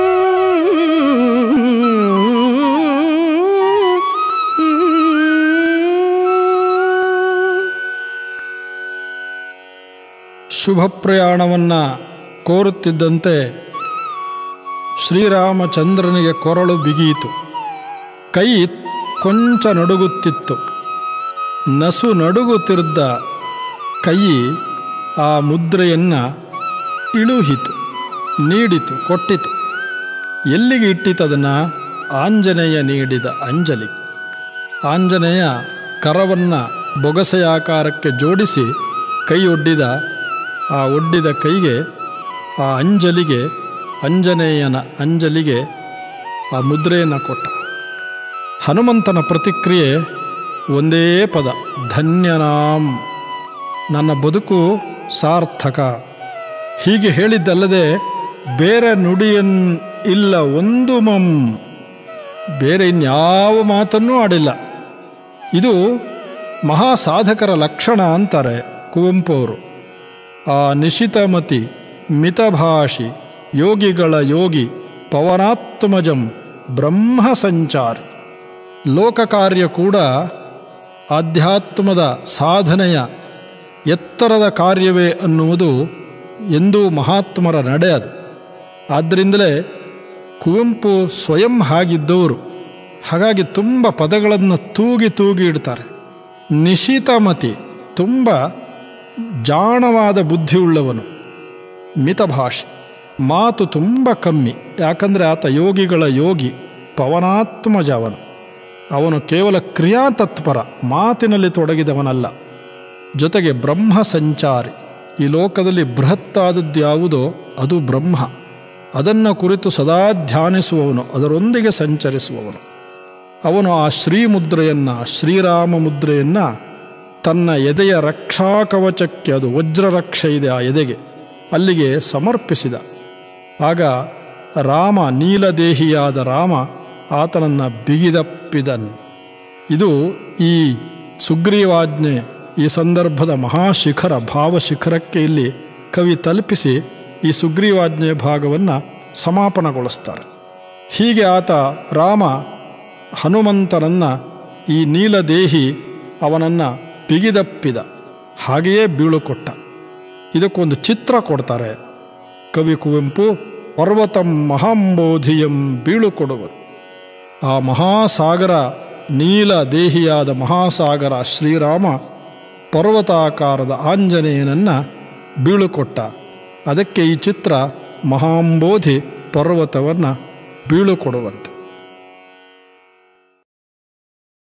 ಶುಭ ಪ್ರಯಾಣವನ್ನು ಕೋರುತ್ತಿದ್ದಂತೆ ಶ್ರೀರಾಮಚಂದ್ರನಿಗೆ ಕೊರಳು ಬಿಗಿಯಿತು ಕೈ ಕೊಂಚ ನಡುಗುತ್ತಿತ್ತು ನಸು ನಡುಗುತ್ತಿದ್ದ ಕೈ ಆ ಮುದ್ರೆಯನ್ನು ಇಳುಹಿತು ನೀಡಿತು ಕೊಟ್ಟಿತು ಎಲ್ಲಿಗೆ ಇಟ್ಟಿತದನ್ನು ಆಂಜನೇಯ ನೀಡಿದ ಅಂಜಲಿ ಆಂಜನೇಯ ಕರವನ್ನು ಬೊಗಸೆಯಾಕಾರಕ್ಕೆ ಜೋಡಿಸಿ ಕೈ ಒಡ್ಡಿದ ಆ ಒಡ್ಡಿದ ಕೈಗೆ ಆ ಅಂಜಲಿಗೆ ಅಂಜನೇಯನ ಅಂಜಲಿಗೆ ಆ ಮುದ್ರೆಯನ್ನು ಕೊಟ್ಟ ಹನುಮಂತನ ಪ್ರತಿಕ್ರಿಯೆ ಒಂದೇ ಪದ ಧನ್ಯನಾಂ ನನ್ನ ಬದುಕು ಸಾರ್ಥಕ ಹೀಗೆ ಹೇಳಿದ್ದಲ್ಲದೆ ಬೇರೆ ನುಡಿಯನ್ ಇಲ್ಲ ಒಂದು ಮಂ ಬೇರೆ ಇನ್ಯಾವ ಮಾತನ್ನೂ ಆಡಿಲ್ಲ ಇದು ಮಹಾಸಾಧಕರ ಲಕ್ಷಣ ಅಂತಾರೆ ಕುವೆಂಪು ಅವರು ಆ ನಿಶಿತಮತಿ ಮಿತಭಾಷಿ ಯೋಗಿಗಳ ಯೋಗಿ ಪವನಾತ್ಮಜಂ ಬ್ರಹ್ಮ ಸಂಚಾರಿ ಲೋಕ ಕಾರ್ಯ ಕೂಡ ಆಧ್ಯಾತ್ಮದ ಸಾಧನೆಯ ಎತ್ತರದ ಕಾರ್ಯವೇ ಅನ್ನುವುದು ಎಂದೂ ಮಹಾತ್ಮರ ನಡೆ ಅದು ಆದ್ದರಿಂದಲೇ ಕುವೆಂಪು ಸ್ವಯಂ ಹಾಗಿದ್ದವರು ಹಾಗಾಗಿ ತುಂಬ ಪದಗಳನ್ನು ತೂಗಿ ತೂಗಿ ಇಡ್ತಾರೆ ನಿಶಿತಮತಿ ತುಂಬ ಜಾಣವಾದ ಬುದ್ಧಿಯುಳ್ಳವನು ಮಿತಭಾಷೆ ಮಾತು ತುಂಬ ಕಮ್ಮಿ ಯಾಕಂದರೆ ಆತ ಯೋಗಿಗಳ ಯೋಗಿ ಪವನಾತ್ಮಜ ಅವನು ಅವನು ಕೇವಲ ಕ್ರಿಯಾತತ್ಪರ ಮಾತಿನಲ್ಲಿ ತೊಡಗಿದವನಲ್ಲ ಜೊತೆಗೆ ಬ್ರಹ್ಮ ಸಂಚಾರಿ ಈ ಲೋಕದಲ್ಲಿ ಬೃಹತ್ತಾದದ್ದು ಯಾವುದೋ ಅದು ಬ್ರಹ್ಮ ಅದನ್ನು ಕುರಿತು ಸದಾ ಧ್ಯಾನಿಸುವವನು ಅದರೊಂದಿಗೆ ಸಂಚರಿಸುವವನು ಅವನು ಆ ಶ್ರೀಮುದ್ರೆಯನ್ನು ಶ್ರೀರಾಮ ಮುದ್ರೆಯನ್ನು ತನ್ನ ಎದೆಯ ರಕ್ಷಾ ಕವಚಕ್ಕೆ ಅದು ವಜ್ರ ರಕ್ಷೆ ಇದೆ ಆ ಎದೆಗೆ ಅಲ್ಲಿಗೆ ಸಮರ್ಪಿಸಿದ ಆಗ ರಾಮ ನೀಲದೇಹಿಯಾದ ರಾಮ ಆತನನ್ನು ಬಿಗಿದಪ್ಪಿದನು ಇದು ಈ ಸುಗ್ರೀವಾಜ್ಞೆ ಈ ಸಂದರ್ಭದ ಮಹಾಶಿಖರ ಭಾವಶಿಖರಕ್ಕೆ ಇಲ್ಲಿ ಕವಿ ತಲುಪಿಸಿ ಈ ಸುಗ್ರೀವಾಜ್ಞೆಯ ಭಾಗವನ್ನು ಸಮಾಪನಗೊಳಿಸ್ತಾರೆ ಹೀಗೆ ಆತ ರಾಮ ಹನುಮಂತನನ್ನು ಈ ನೀಲದೇಹಿ ಅವನನ್ನು ಬಿಗಿದಪ್ಪಿದ ಹಾಗೆಯೇ ಬೀಳುಕೊಟ್ಟ ಇದಕ್ಕೊಂದು ಚಿತ್ರ ಕೊಡ್ತಾರೆ ಕವಿ ಕುವೆಂಪು ಪರ್ವತಂ ಮಹಾಂಬೋಧಿಯಂ ಬೀಳುಕೊಡುವುದು ಆ ಮಹಾಸಾಗರ ನೀಲ ದೇಹಿಯಾದ ಮಹಾಸಾಗರ ಶ್ರೀರಾಮ ಪರ್ವತಾಕಾರದ ಆಂಜನೇಯನನ್ನು ಬೀಳುಕೊಟ್ಟ ಅದಕ್ಕೆ ಈ ಚಿತ್ರ ಮಹಾಂಬೋಧಿ ಪರ್ವತವನ್ನು ಬೀಳುಕೊಡುವಂತೆ